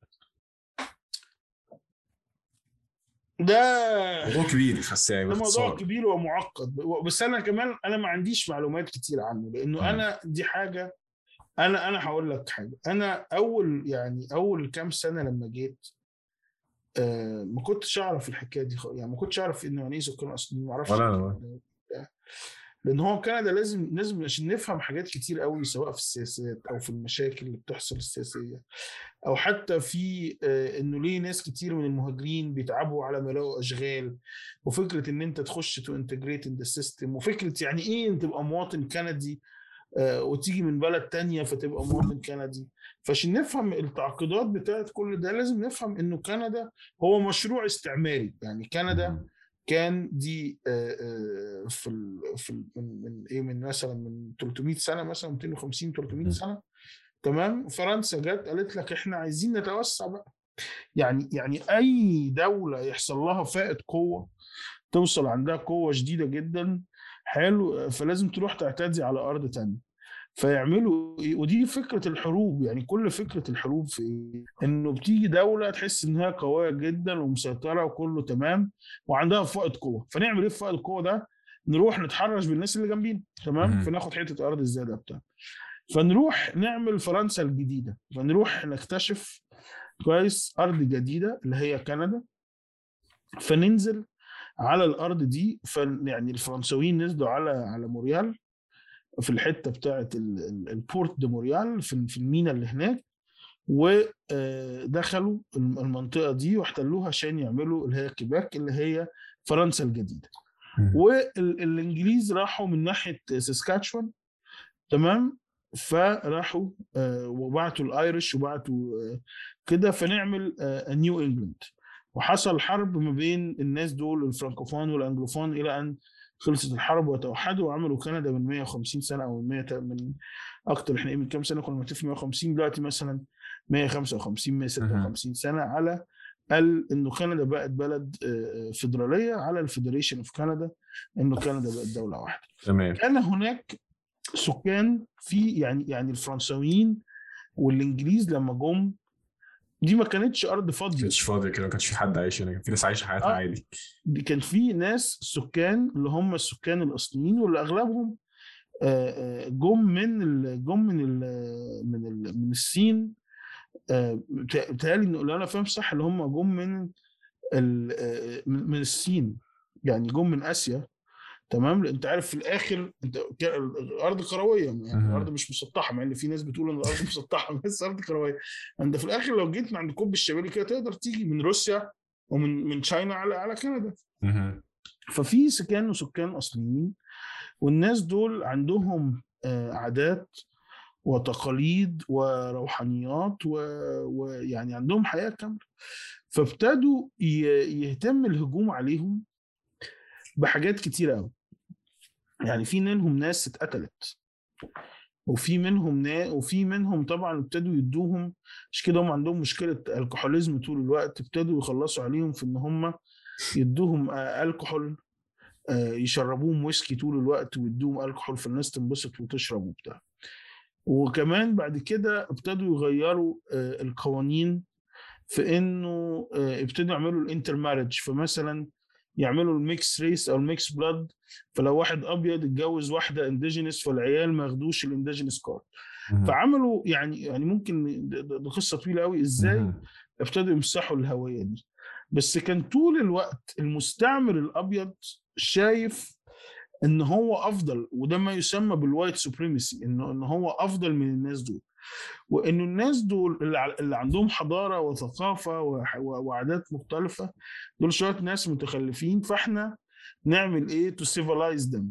ده موضوع كبير بس يعني ده موضوع باختصار كبير ومعقد بس انا كمان انا ما عنديش معلومات كتير عنه لانه مم. انا دي حاجه انا انا هقول لك حاجه انا اول يعني اول كام سنه لما جيت آه ما كنتش اعرف الحكايه دي خالص يعني ما كنتش اعرف انه يعني ايه سكان اصليين ما اعرفش ولا انا لان هو كندا لازم لازم عشان نفهم حاجات كتير قوي سواء في السياسات او في المشاكل اللي بتحصل السياسيه او حتى في آه، انه ليه ناس كتير من المهاجرين بيتعبوا على ما يلاقوا اشغال وفكره ان انت تخش تو انتجريت ان ذا سيستم وفكره يعني ايه ان تبقى مواطن كندي آه، وتيجي من بلد تانية فتبقى مواطن كندي فعشان نفهم التعقيدات بتاعت كل ده لازم نفهم انه كندا هو مشروع استعماري يعني كندا كان دي آه، آه، في ال في ال من, من ايه من مثلا من 300 سنه مثلا 250 300 مم. سنه تمام فرنسا جت قالت لك احنا عايزين نتوسع بقى يعني يعني اي دوله يحصل لها فائض قوه توصل عندها قوه شديده جدا حلو فلازم تروح تعتدي على ارض تانية فيعملوا إيه؟ ودي فكره الحروب يعني كل فكره الحروب في إيه؟ انه بتيجي دوله تحس انها قويه جدا ومسيطره وكله تمام وعندها فائض قوه فنعمل ايه في فائض القوه ده؟ نروح نتحرش بالناس اللي جنبينا تمام مهم. فناخد حته ارض الزياده بتاع فنروح نعمل فرنسا الجديده فنروح نكتشف كويس ارض جديده اللي هي كندا فننزل على الارض دي ف يعني الفرنساويين نزلوا على على موريال في الحته بتاعه ال- ال- البورت دي موريال في في المينا اللي هناك ودخلوا المنطقه دي واحتلوها عشان يعملوا اللي هي كيباك اللي هي فرنسا الجديده والانجليز راحوا من ناحيه ساسكاتشوان تمام فراحوا آه، وبعتوا الايرش وبعتوا آه، كده فنعمل نيو انجلاند وحصل حرب ما بين الناس دول الفرنكوفون والانجلوفون الى ان خلصت الحرب وتوحدوا وعملوا كندا من 150 سنه او من 100 من اكتر احنا إيه من كام سنه كنا متفقين 150 دلوقتي مثلا 155 156 سنه على قال انه كندا بقت بلد آه، فيدراليه على الفيدريشن اوف كندا انه كندا بقت دوله واحده تمام كان هناك سكان في يعني يعني الفرنساويين والانجليز لما جم دي ما كانتش ارض فاضيه مش فاضي كده ما كانش في حد عايش هنا كان في ناس عايشه حياتها آه. عادي دي كان في ناس سكان اللي هم السكان الاصليين واللي اغلبهم آه، آه، جم من ال- جم من ال من ال من الصين آه، بتا- بيتهيألي إنه لو انا فاهم صح اللي هم جم من ال- آه، من من الصين يعني جم من اسيا تمام لأن انت عارف في الاخر انت ك- الارض كرويه يعني مهم. الارض مش مسطحه مع ان في ناس بتقول ان الارض مسطحه بس الارض كرويه انت في الاخر لو جيت من عند القطب الشمالي كده تقدر تيجي من روسيا ومن من تشاينا على على كندا مهم. ففي سكان وسكان اصليين والناس دول عندهم آه، عادات وتقاليد وروحانيات و- ويعني عندهم حياه كامله فابتدوا ي- يهتم الهجوم عليهم بحاجات كتيره قوي يعني في منهم ناس اتقتلت وفي منهم نا... وفي منهم طبعا ابتدوا يدوهم مش كده هم عندهم مشكله الكحوليزم طول الوقت ابتدوا يخلصوا عليهم في ان هم يدوهم آه، الكحول آه، يشربوهم ويسكي طول الوقت ويدوهم الكحول فالناس تنبسط وتشرب وبتاع وكمان بعد كده ابتدوا يغيروا آه، القوانين في انه آه، ابتدوا يعملوا الانتر مارج فمثلا يعملوا الميكس ريس او الميكس بلاد فلو واحد ابيض اتجوز واحده انديجينس فالعيال ما ياخدوش الانديجينس كارد مهم. فعملوا يعني يعني ممكن ده- ده ده قصه طويله قوي ازاي مهم. ابتدوا يمسحوا الهويه دي بس كان طول الوقت المستعمر الابيض شايف ان هو افضل وده ما يسمى بالوايت سوبريمسي انه ان هو افضل من الناس دول وانه الناس دول اللي ع- اللي عندهم حضاره وثقافه وح- و- وعادات مختلفه دول شويه ناس متخلفين فاحنا نعمل ايه تو سيفلايز them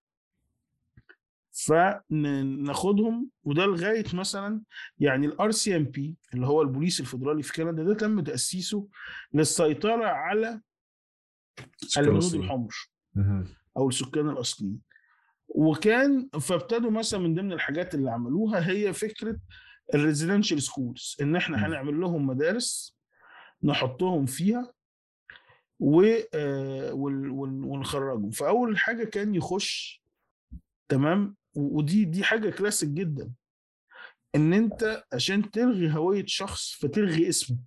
فناخدهم وده لغايه مثلا يعني الار سي ام بي اللي هو البوليس الفدرالي في كندا ده تم تاسيسه للسيطره على الهنود سكان الحمر مهم. او السكان الاصليين وكان فابتدوا مثلا من ضمن الحاجات اللي عملوها هي فكره الريزيدنشال سكولز ان احنا مم. هنعمل لهم مدارس نحطهم فيها و آه، ون- ون- ونخرجهم فاول حاجه كان يخش تمام و- ودي دي حاجه كلاسيك جدا ان انت عشان تلغي هويه شخص فتلغي اسمه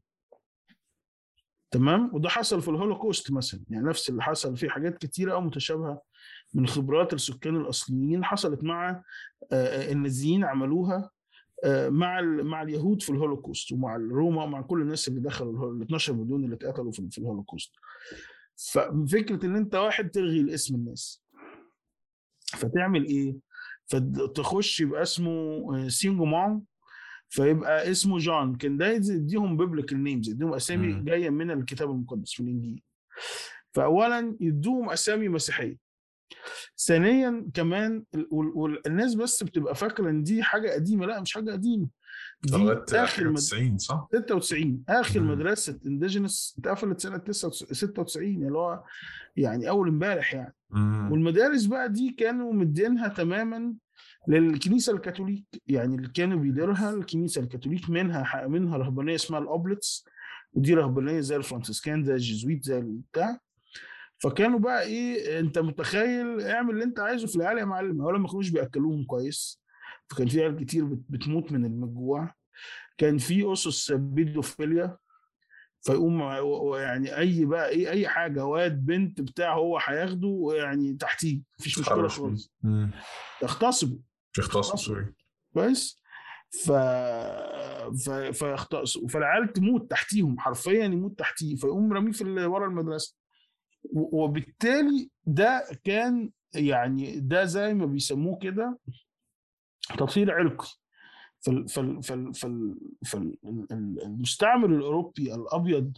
تمام وده حصل في الهولوكوست مثلا يعني نفس اللي حصل في حاجات كتيره او متشابهه من خبرات السكان الاصليين حصلت مع آه، آه، النازيين عملوها آه، مع ال- مع اليهود في الهولوكوست ومع روما ومع كل الناس اللي دخلوا الهول- ال 12 مليون اللي اتقتلوا في في الهولوكوست ففكره ان انت واحد تلغي الاسم الناس فتعمل ايه؟ فتخش يبقى اسمه آه، سينجو مون فيبقى اسمه جون كان ده يديهم بيبليكال نيمز يديهم اسامي مم. جايه من الكتاب المقدس في الانجيل فاولا يدوهم اسامي مسيحيه ثانيا كمان ال- وال- والناس بس بتبقى فاكره ان دي حاجه قديمه لا مش حاجه قديمه دي لغايه اخر مد... 90 صح؟ 96 اخر مم. مدرسه انديجينس اتقفلت سنه 99 96 اللي هو يعني اول امبارح يعني مم. والمدارس بقى دي كانوا مدينها تماما للكنيسه الكاثوليك يعني اللي كانوا بيديرها الكنيسه الكاثوليك منها منها رهبانيه اسمها الاوبلتس ودي رهبانيه زي الفرنسيسكان زي الجيزويت زي البتاع فكانوا بقى ايه انت متخيل اعمل اللي انت عايزه في العيال يا معلم اولا ما كانوش بياكلوهم كويس فكان في عيال كتير بتموت من الجوع كان في اسس بيدوفيليا فيقوم يعني اي بقى ايه اي حاجه واد بنت بتاع هو هياخده يعني تحتيه مفيش مشكله خالص يغتصبوا يغتصبوا سوري كويس ف ف فيختص فالعيال تموت تحتيهم حرفيا يموت تحتيه فيقوم راميه في ورا المدرسه وبالتالي ده كان يعني ده زي ما بيسموه كده تطهير عرقي فال فال فال فال فالمستعمر الاوروبي الابيض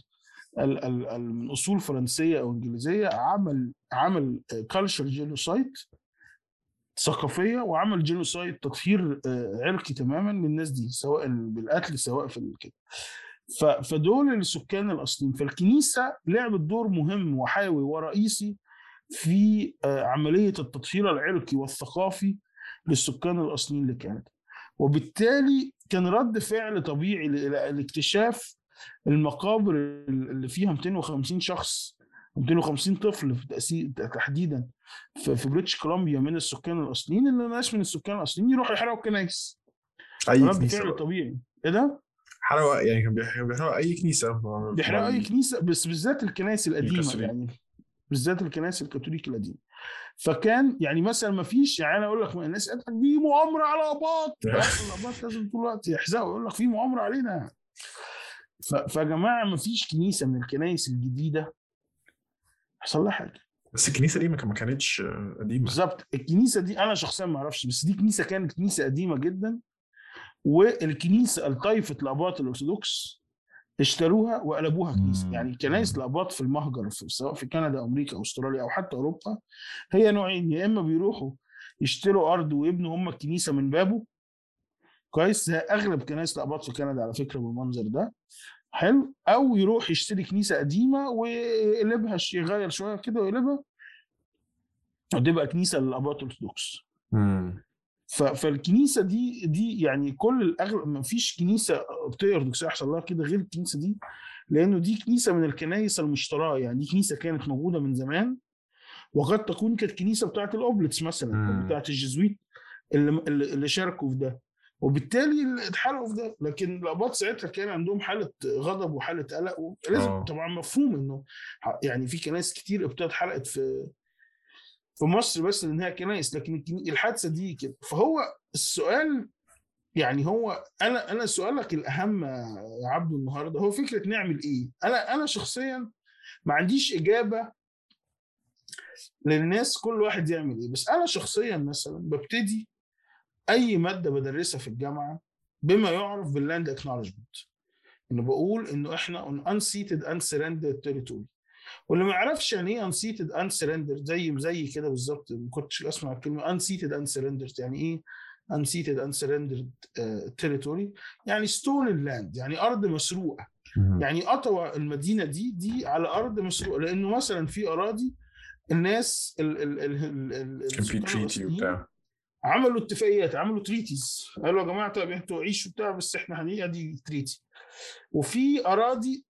من اصول فرنسيه او انجليزيه عمل عمل كالتشر جينوسايد ثقافيه وعمل جينوسايد تطهير عرقي تماما للناس دي سواء بالقتل سواء في كده فدول السكان الاصليين فالكنيسه لعبت دور مهم وحيوي ورئيسي في عمليه التطهير العرقي والثقافي للسكان الاصليين لكندا وبالتالي كان رد فعل طبيعي لاكتشاف المقابر اللي فيها 250 شخص 250 طفل في تأسيس تحديدا في, في بريتش كولومبيا من السكان الاصليين اللي ناس من السكان الاصليين يروحوا يحرقوا الكنائس اي رد كنيسه فعل بقى. طبيعي ايه ده؟ حرقوا يعني كان بيحرقوا بيحرقوا اي كنيسه بيحرقوا اي كنيسه بس بالذات الكنائس القديمه الكاثوليك. يعني بالذات الكنائس الكاثوليك القديمه فكان يعني مثلا ما فيش يعني انا اقول لك الناس قالت لك دي مؤامره على اباط الاباط لازم طول الوقت يحزقوا يقول لك في مؤامره علينا ف- فيا جماعه ما فيش كنيسه من الكنائس الجديده حصل لها حاجه بس الكنيسه دي ما كان- ما كانتش آه، قديمه بالظبط الكنيسه دي انا شخصيا ما اعرفش بس دي كنيسه كانت كنيسه قديمه جدا والكنيسه الطائفه الاباط الارثوذكس اشتروها وقلبوها كنيسه مم. يعني كنائس الاباط في المهجر في سواء في كندا امريكا استراليا او حتى اوروبا هي نوعين يا اما بيروحوا يشتروا ارض ويبنوا هم الكنيسه من بابه كويس زي اغلب كنائس الاباط في كندا على فكره بالمنظر ده حلو او يروح يشتري كنيسه قديمه ويقلبها ش- يغير شويه كده ويقلبها وتبقى كنيسه للاباط الارثوذكس مم. ف- فالكنيسه دي دي يعني كل الاغلب ما فيش كنيسه قبطيه ارثوذكسيه يحصل لها كده غير الكنيسه دي لانه دي كنيسه من الكنائس المشتراه يعني دي كنيسه كانت موجوده من زمان وقد تكون كانت كنيسه بتاعت الاوبلتس مثلا مم. او بتاعت الجزويت اللي اللي اللي شاركوا في ده وبالتالي اللي اتحرقوا في ده لكن الاباط ساعتها كان عندهم حاله غضب وحاله قلق ولازم آه. طبعا مفهوم انه ح- يعني في كنائس كتير ابتدت اتحرقت في في مصر بس لانها كنائس لكن الكني- الحادثه دي كده فهو السؤال يعني هو انا انا سؤالك الاهم يا عبدو النهارده هو فكره نعمل ايه؟ انا انا شخصيا ما عنديش اجابه للناس كل واحد يعمل ايه بس انا شخصيا مثلا ببتدي اي ماده بدرسها في الجامعه بما يعرف باللاند اكنولجمنت انه بقول انه احنا on unceded unsurrendered territory واللي ما يعرفش يعني ايه unceded unsurrendered زي زي كده بالظبط ما كنتش اسمع الكلمه unceded unsurrendered يعني ايه unceded unsurrendered uh, territory يعني stolen land يعني ارض مسروقه مم. يعني قطوة المدينة دي دي على أرض مسروقة لأنه مثلا في أراضي الناس ال ال ال ال ال كان في السكان تريتي الأصليين وبتاع عملوا اتفاقيات عملوا تريتيز قالوا يا جماعة طيب انتوا عيشوا بتاع بس احنا هنيجي دي تريتي وفي أراضي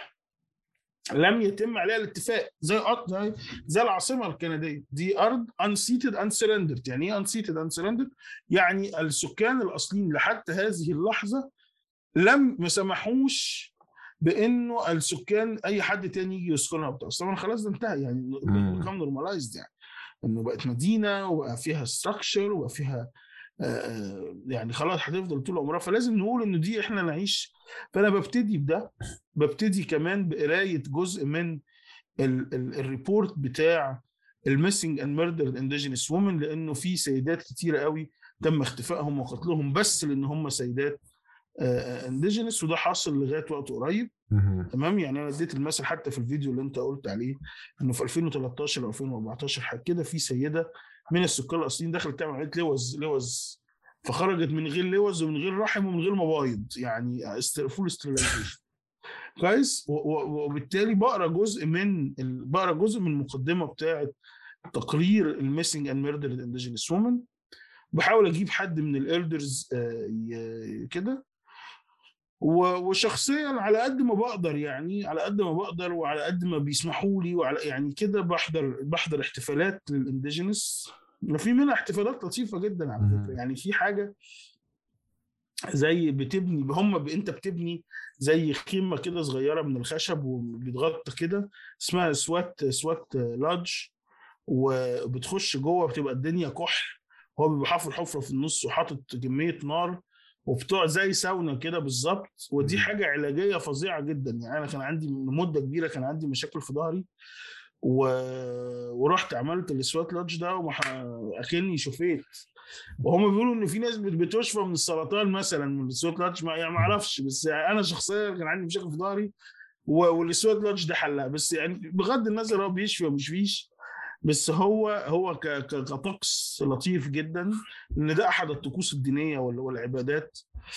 لم يتم عليها الاتفاق زي أط- زي زي العاصمة الكندية دي أرض unseated unsurrendered يعني ايه unseated unsurrendered يعني السكان الأصليين لحتى هذه اللحظة لم ما سمحوش بانه السكان اي حد تاني يجي يسكنها وبتاع بس طبعا خلاص ده انتهى يعني مم. بقى نورماليزد يعني انه بقت مدينه وبقى فيها ستراكشر وبقى فيها آه، آه، يعني خلاص هتفضل طول عمرها فلازم نقول انه دي احنا نعيش فانا ببتدي بده ببتدي كمان بقرايه جزء من ال- ال- الريبورت بتاع الميسنج اند ميردرد انديجينس وومن لانه في سيدات كتيره قوي تم اختفائهم وقتلهم بس لان هم سيدات انديجينس وده حاصل لغايه وقت قريب مم. تمام يعني انا اديت المثل حتى في الفيديو اللي انت قلت عليه انه في 2013 او 2014 حاجه كده في سيده من السكان الاصليين دخلت تعمل عمليه لوز لوز فخرجت من غير لوز ومن غير رحم ومن غير مبايض يعني فول ستريلايزيشن كويس و- و- وبالتالي بقرا جزء من ال- بقرا جزء من المقدمه بتاعه تقرير الميسنج اند ميردرد انديجينس وومن بحاول اجيب حد من الالدرز كده و- وشخصيا على قد ما بقدر يعني على قد ما بقدر وعلى قد ما بيسمحوا لي وعلى يعني كده بحضر بحضر احتفالات للانديجينس وفي منها احتفالات لطيفه جدا على مهم. فكره يعني في حاجه زي بتبني هم ب... انت بتبني زي خيمه كده صغيره من الخشب وبيتغطى كده اسمها سوات سوات لادج وبتخش جوه بتبقى الدنيا كحل هو بيبقى حافر حفره في النص وحاطط كميه نار وبتوع زي ساونا كده بالظبط ودي مم. حاجه علاجيه فظيعه جدا يعني انا كان عندي من مده كبيره كان عندي مشاكل في ظهري و... ورحت عملت السوات لادج ده ومح... اكني شفيت وهم بيقولوا ان في ناس بت- بتشفى من السرطان مثلا من السوات لادج ما يعني ما اعرفش بس يعني انا شخصيا كان عندي مشاكل في ظهري و- والسوات لادج ده حلها بس يعني بغض النظر هو بيشفي ومش فيش بس هو هو ك- ك- كطقس لطيف جدا ان ده احد الطقوس الدينيه وال- والعبادات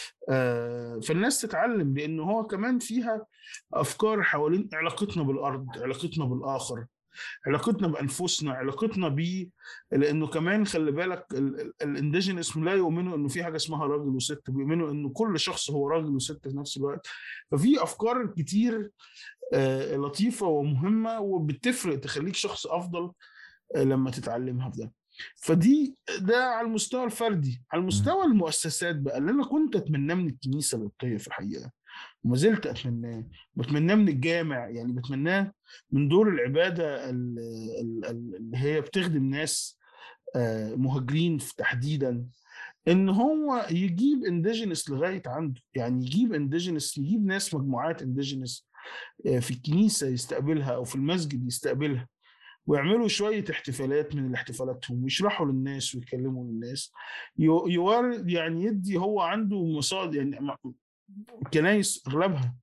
آه، فالناس تتعلم لان هو كمان فيها افكار حوالين علاقتنا بالارض علاقتنا بالاخر علاقتنا بانفسنا علاقتنا بيه لانه كمان خلي بالك الانديجينس لا يؤمنوا انه في حاجه اسمها راجل وست بيؤمنوا انه كل شخص هو راجل وست في نفس الوقت ففي افكار كتير آه، لطيفه ومهمه وبتفرق تخليك شخص افضل آه، لما تتعلمها في ده فدي ده على المستوى الفردي على المستوى المؤسسات بقى اللي انا كنت اتمناه من الكنيسه القبطيه في الحقيقه وما زلت اتمناه بتمناه من الجامع يعني بتمناه من دور العباده ال- ال- ال- اللي هي بتخدم ناس آه، مهاجرين في- تحديدا ان هو يجيب انديجينس لغايه عنده يعني يجيب انديجينس يجيب ناس مجموعات انديجينس في الكنيسه يستقبلها او في المسجد يستقبلها ويعملوا شويه احتفالات من احتفالاتهم ويشرحوا للناس ويتكلموا للناس يو- يوارد يعني يدي هو عنده مصادر يعني م- الكنايس اغلبها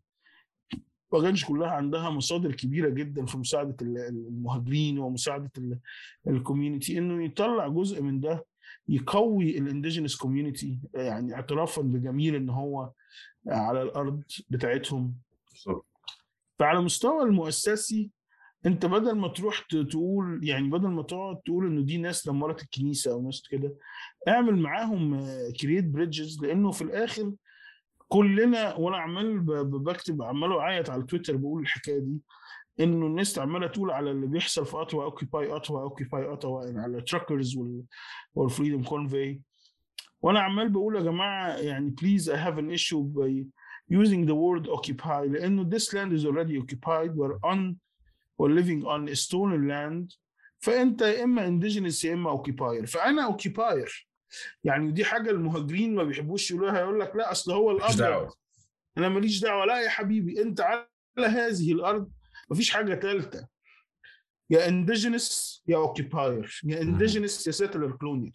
ما كانش كلها عندها مصادر كبيره جدا في مساعده ال- المهاجرين ومساعده الكوميونتي انه يطلع جزء من ده يقوي الانديجينس كوميونتي يعني اعترافا بجميل ان هو على الارض بتاعتهم بالظبط. فعلى المستوى المؤسسي انت بدل ما تروح ت- تقول يعني بدل ما تقعد تقول انه دي ناس دمرت الكنيسه او ناس كده اعمل معاهم كرييت بريدجز لانه في الاخر كلنا وانا عمال ب- ب- بكتب عمال اعيط على تويتر بقول الحكايه دي انه الناس عماله تقول على اللي بيحصل في اتوا اوكيباي اتوا اوكيباي اتوا يعني على تراكرز والفريدم كونفي وانا عمال بقول يا جماعه يعني please I have an issue by using the word occupy لانه this land is already occupied we're on we're living on stolen land فانت يا اما indigenous يا اما occupier فانا occupier يعني دي حاجه المهاجرين ما بيحبوش يقولوها يقول لك لا اصل هو مفيش الابيض دعوه انا ماليش دعوه لا يا حبيبي انت على هذه الارض مفيش حاجه ثالثه يا انديجينس يا اوكيباير يا انديجينس يا سيتلر كلونيال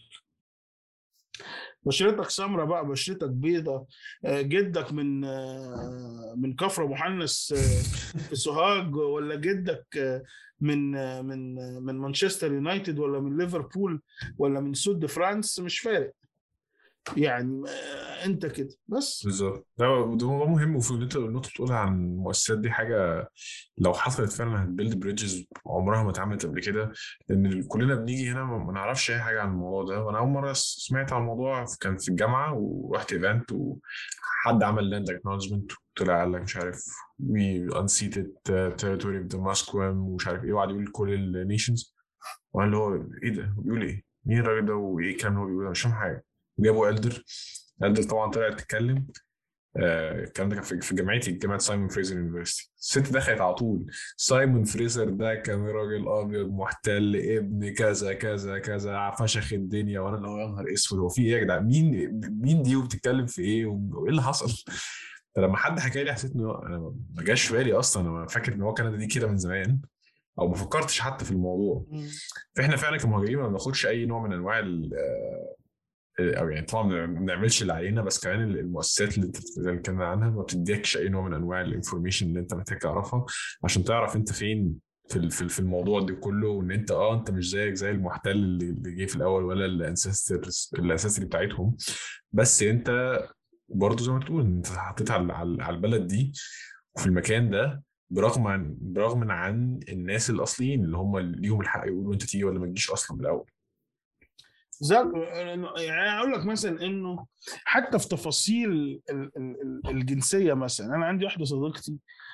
بشرتك سمراء بقى بشرتك بيضة آه، جدك من آه، من كفر محنس آه، في سوهاج ولا جدك آه، من آه، من آه، من مانشستر يونايتد ولا من ليفربول ولا من سود فرانس مش فارق يعني آه، انت كده بس بالظبط ده ده موضوع مهم وفي اللي انت اللي انت بتقولها عن المؤسسات دي حاجه لو حصلت فعلا هتبيلد بريدجز عمرها ما اتعملت قبل كده لان كلنا بنيجي هنا ما ما نعرفش اي حاجه عن الموضوع ده وانا اول مره سمعت عن الموضوع كان في الجامعه ورحت ايفنت وحد عمل لاند اكنولجمنت طلع قال لك مش عارف وي unseated territory of the Musqueam ومش عارف ايه وقعد يقول كل النيشنز وانا اللي هو ايه ده بيقول ايه مين الراجل ده وايه الكلام اللي هو بيقوله ده مش فاهم حاجه وجابوا الدر الدر طبعا طلعت تتكلم آه، الكلام ده كان في في جامعتي جامعه سايمون فريزر يونيفرستي الست دخلت على طول سايمون فريزر ده كان راجل ابيض محتل ابن كذا كذا كذا فشخ الدنيا وانا اللي هو يا نهار اسود هو في ايه يا جدعان مين مين دي وبتتكلم في ايه وايه اللي حصل فلما حد حكى لي حسيت انه انا ما جاش في بالي اصلا انا فاكر ان هو كندا دي كده من زمان او ما فكرتش حتى في الموضوع فاحنا فعلا كمهاجرين ما بناخدش اي نوع من انواع ال- او يعني طبعا ما بنعملش اللي علينا بس كمان المؤسسات اللي انت بتتكلم عنها ما بتديكش اي نوع من انواع الانفورميشن اللي انت محتاج تعرفها عشان تعرف انت فين في ال- في في الموضوع ده كله وان انت اه انت مش زيك زي المحتل اللي اللي جه في الاول ولا الانسسترز الاساسي بتاعتهم بس انت برضه زي ما تقول انت حطيت على على على البلد دي وفي المكان ده برغم عن برغم عن الناس الاصليين اللي هم اللي ليهم الحق يقولوا انت تيجي ولا ما تجيش اصلا من الاول زك يعني اقول لك مثلا انه حتى في تفاصيل ال- ال- ال- الجنسيه مثلا انا عندي واحده صديقتي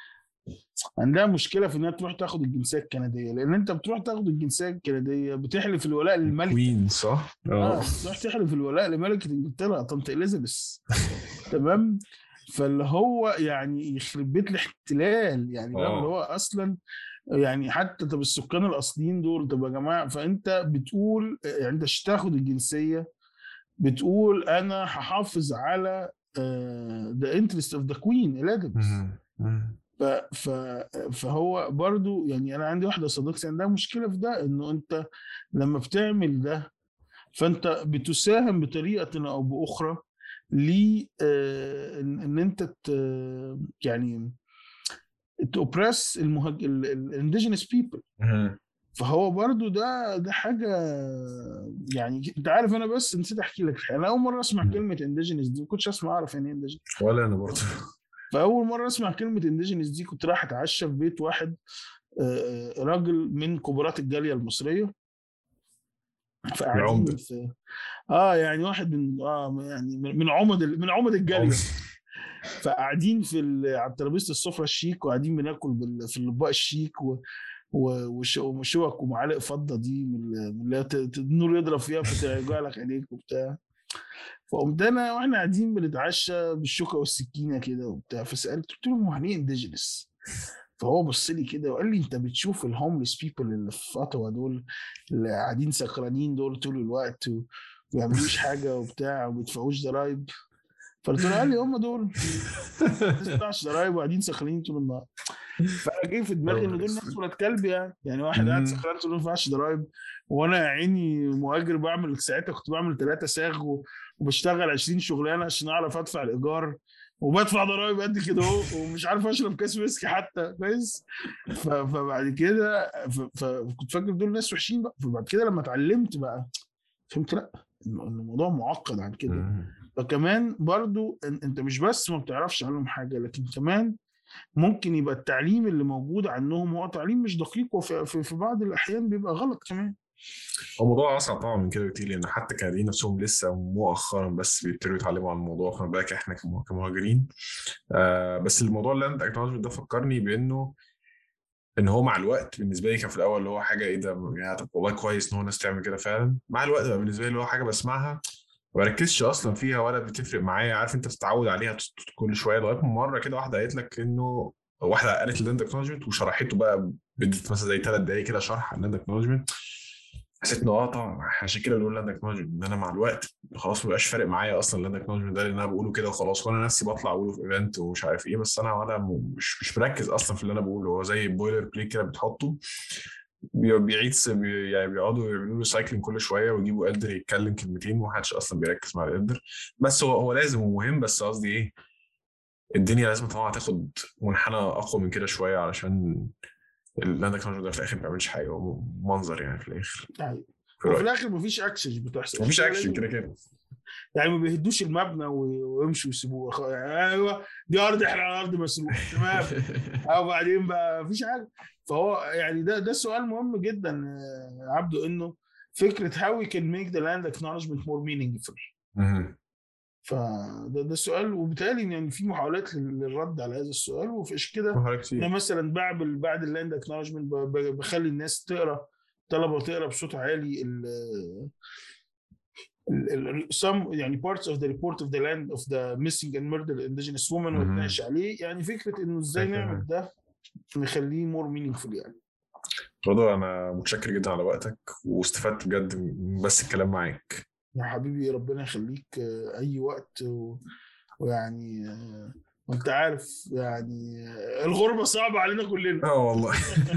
عندها مشكله في انها تروح تاخد الجنسيه الكنديه لان انت بتروح تاخد الجنسيه الكنديه بتحلف الولاء للملك كوين صح؟ اه تروح تحلف الولاء لملكه انجلترا طنط اليزابيث تمام فاللي هو يعني يخرب بيت الاحتلال يعني ده آه. اللي هو اصلا يعني حتى طب السكان الاصليين دول طب يا جماعه فانت بتقول يعني انت عشان تاخد الجنسيه بتقول انا هحافظ على ذا انترست اوف ذا كوين اليزابيث مهم. مهم. ف ف فهو برضو يعني انا عندي واحده صديقتي عندها مشكله في ده انه انت لما بتعمل ده فانت بتساهم بطريقه او باخرى ل آه، ان إن انت ت- يعني تأوبريس المهاج الانديجينس بيبل مهم. فهو برضو ده ده حاجه يعني انت عارف انا بس نسيت احكي لك انا اول مره اسمع مم. كلمه انديجينس دي ما كنتش اسمع اعرف يعني ايه انديجينس ولا انا برضه فاول مره اسمع كلمه انديجينس دي كنت رايح اتعشى في بيت واحد آه، آه، راجل من كبارات الجاليه المصريه فقاعدين العمدة. في اه يعني واحد من اه يعني من من عمد ال- من عمد الجاليه فقاعدين في ال- على ترابيزه السفره الشيك وقاعدين بناكل بال- في الاطباق الشيك و و- وش- وشوك ومعالق فضه دي من ال- من اللي هي ت- ت- النور يضرب فيها فترجع لك عينيك وبتاع فقمت انا واحنا قاعدين بنتعشى بالشوكه والسكينه كده وبتاع فسالت قلت له هو يعني ايه انديجينس؟ فهو بص لي كده وقال لي انت بتشوف الهومليس بيبل اللي في اوتوا دول اللي قاعدين سكرانين دول طول الوقت و- وما بيعملوش حاجه وبتاع وما بيدفعوش ضرايب فقلت له قال لي هم دول ما تدفعش ضرايب وقاعدين سكرانين طول النهار فانا جه في دماغي ان دول ناس ولاد كلب يعني يعني واحد قاعد مم. سكران طول ما يدفعش ضرايب وانا يا عيني مهاجر بعمل ساعتها كنت بعمل ثلاثه ساغ و- وبشتغل 20 شغلانه عشان اعرف ادفع الايجار وبدفع ضرايب قد كده اهو ومش عارف اشرب كاس ويسكي حتى كويس ف- فبعد كده ف- فكنت فاكر دول ناس وحشين بقى فبعد كده لما اتعلمت بقى فهمت لا إن إن الموضوع معقد عن كده مهم. فكمان برضو إن- انت مش بس ما بتعرفش عنهم حاجه لكن كمان ممكن يبقى التعليم اللي موجود عنهم هو تعليم مش دقيق وفي في في بعض الاحيان بيبقى غلط كمان هو الموضوع اصعب طبعا من كده بكتير لان حتى الكنديين نفسهم لسه مؤخرا بس بيبتدوا يتعلموا عن الموضوع فما بالك احنا كمه- كمهاجرين آه بس الموضوع اللي انت اكنولجمنت ده فكرني بانه ان هو مع الوقت بالنسبه لي كان في الاول اللي هو حاجه ايه ده يعني طب والله كويس ان هو الناس تعمل كده فعلا مع الوقت بقى بالنسبه لي اللي هو حاجه بسمعها ما بركزش اصلا فيها ولا بتفرق معايا عارف انت بتتعود عليها ت- كل شويه لغايه ما مره كده واحده قالت لك انه واحده قالت اللاند اكنولجمنت وشرحته بقى بدت مثلا زي ثلاث دقايق كده شرح عن اللاند اكنولجمنت حسيت انه اه طبعا عشان كده بنقول لاند اكنولجمنت ان انا مع الوقت خلاص ما بقاش فارق معايا اصلا اللاند اكنولجمنت ده لان انا بقوله كده وخلاص وانا نفسي بطلع اقوله في ايفنت ومش عارف ايه بس انا ولا م- مش مش مركز اصلا في اللي انا بقوله هو زي بويلر بلاي كده بتحطه بي- بيعيد س- بي- يعني بيقعدوا يعملوا له سايكلينج كل شويه ويجيبوا قدر يتكلم كلمتين ومحدش اصلا بيركز مع القدر بس هو هو لازم ومهم بس قصدي ايه الدنيا لازم طبعا تاخد منحنى اقوى من كده شويه علشان اللاند اكنولجمنت ده في الاخر ما بيعملش حاجه هو منظر يعني في الاخر يعني في وفي رأيي. الاخر مفيش اكشن بتحصل مفيش اكشن لازم- كده كده يعني ما بيهدوش المبنى و- ويمشوا ويسيبوه خ- يعني ايوه دي ارض احنا على ارض مسروق تمام او بعدين بقى مفيش حاجه فهو يعني ده ده سؤال مهم جدا آه، عبده انه فكره how we can make the land acknowledgement more meaningful مهم. فده ده سؤال وبالتالي يعني في محاولات لل- للرد على هذا السؤال وفيش كده محاولات كتير. انا مثلا بعمل بعد اللاند اكنولجمنت بخلي الناس تقرا طلبه تقرا بصوت عالي ال ال- ال- some يعني parts of the report of the land of the missing and murdered indigenous women مهم. واتناقش عليه يعني فكره انه ازاي فكرة. نعمل ده نخليه more meaningful يعني رضا انا متشكر جدا على وقتك واستفدت بجد من بس الكلام معاك يا حبيبي ربنا يخليك آه، اي وقت و... ويعني آه، وانت عارف يعني آه، الغربه صعبه علينا كلنا اه والله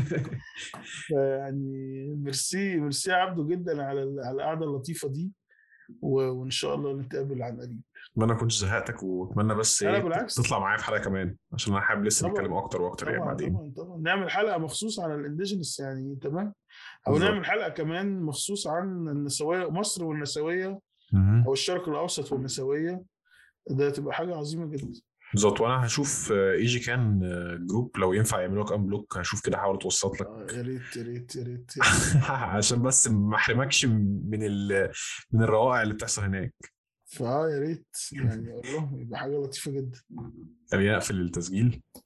يعني ميرسي ميرسي يا عبده جدا على ال- على القعده اللطيفه دي و... وان شاء الله نتقابل عن قريب اتمنى ما كنتش زهقتك واتمنى بس لا، ايه بالعكس. تطلع معايا في حلقه كمان عشان انا حابب لسه طبعاً. نتكلم اكتر واكتر يعني طبعا بعدين طبعا طبعا نعمل حلقه مخصوص عن الانديجينس يعني تمام او بالظبط. نعمل حلقه كمان مخصوص عن النسويه مصر والنسويه مهم. او الشرق الاوسط والنسويه ده تبقى حاجه عظيمه جدا بالظبط وانا هشوف آه، ايجي كان آه، جروب لو ينفع يعملوا لك ان بلوك هشوف كده احاول اتوسط لك آه، يا ريت يا ريت يا ريت عشان بس ما احرمكش من ال... من الروائع اللي بتحصل هناك فاه يا ريت يعني اقول لهم يبقى حاجه لطيفه جدا خليني اقفل التسجيل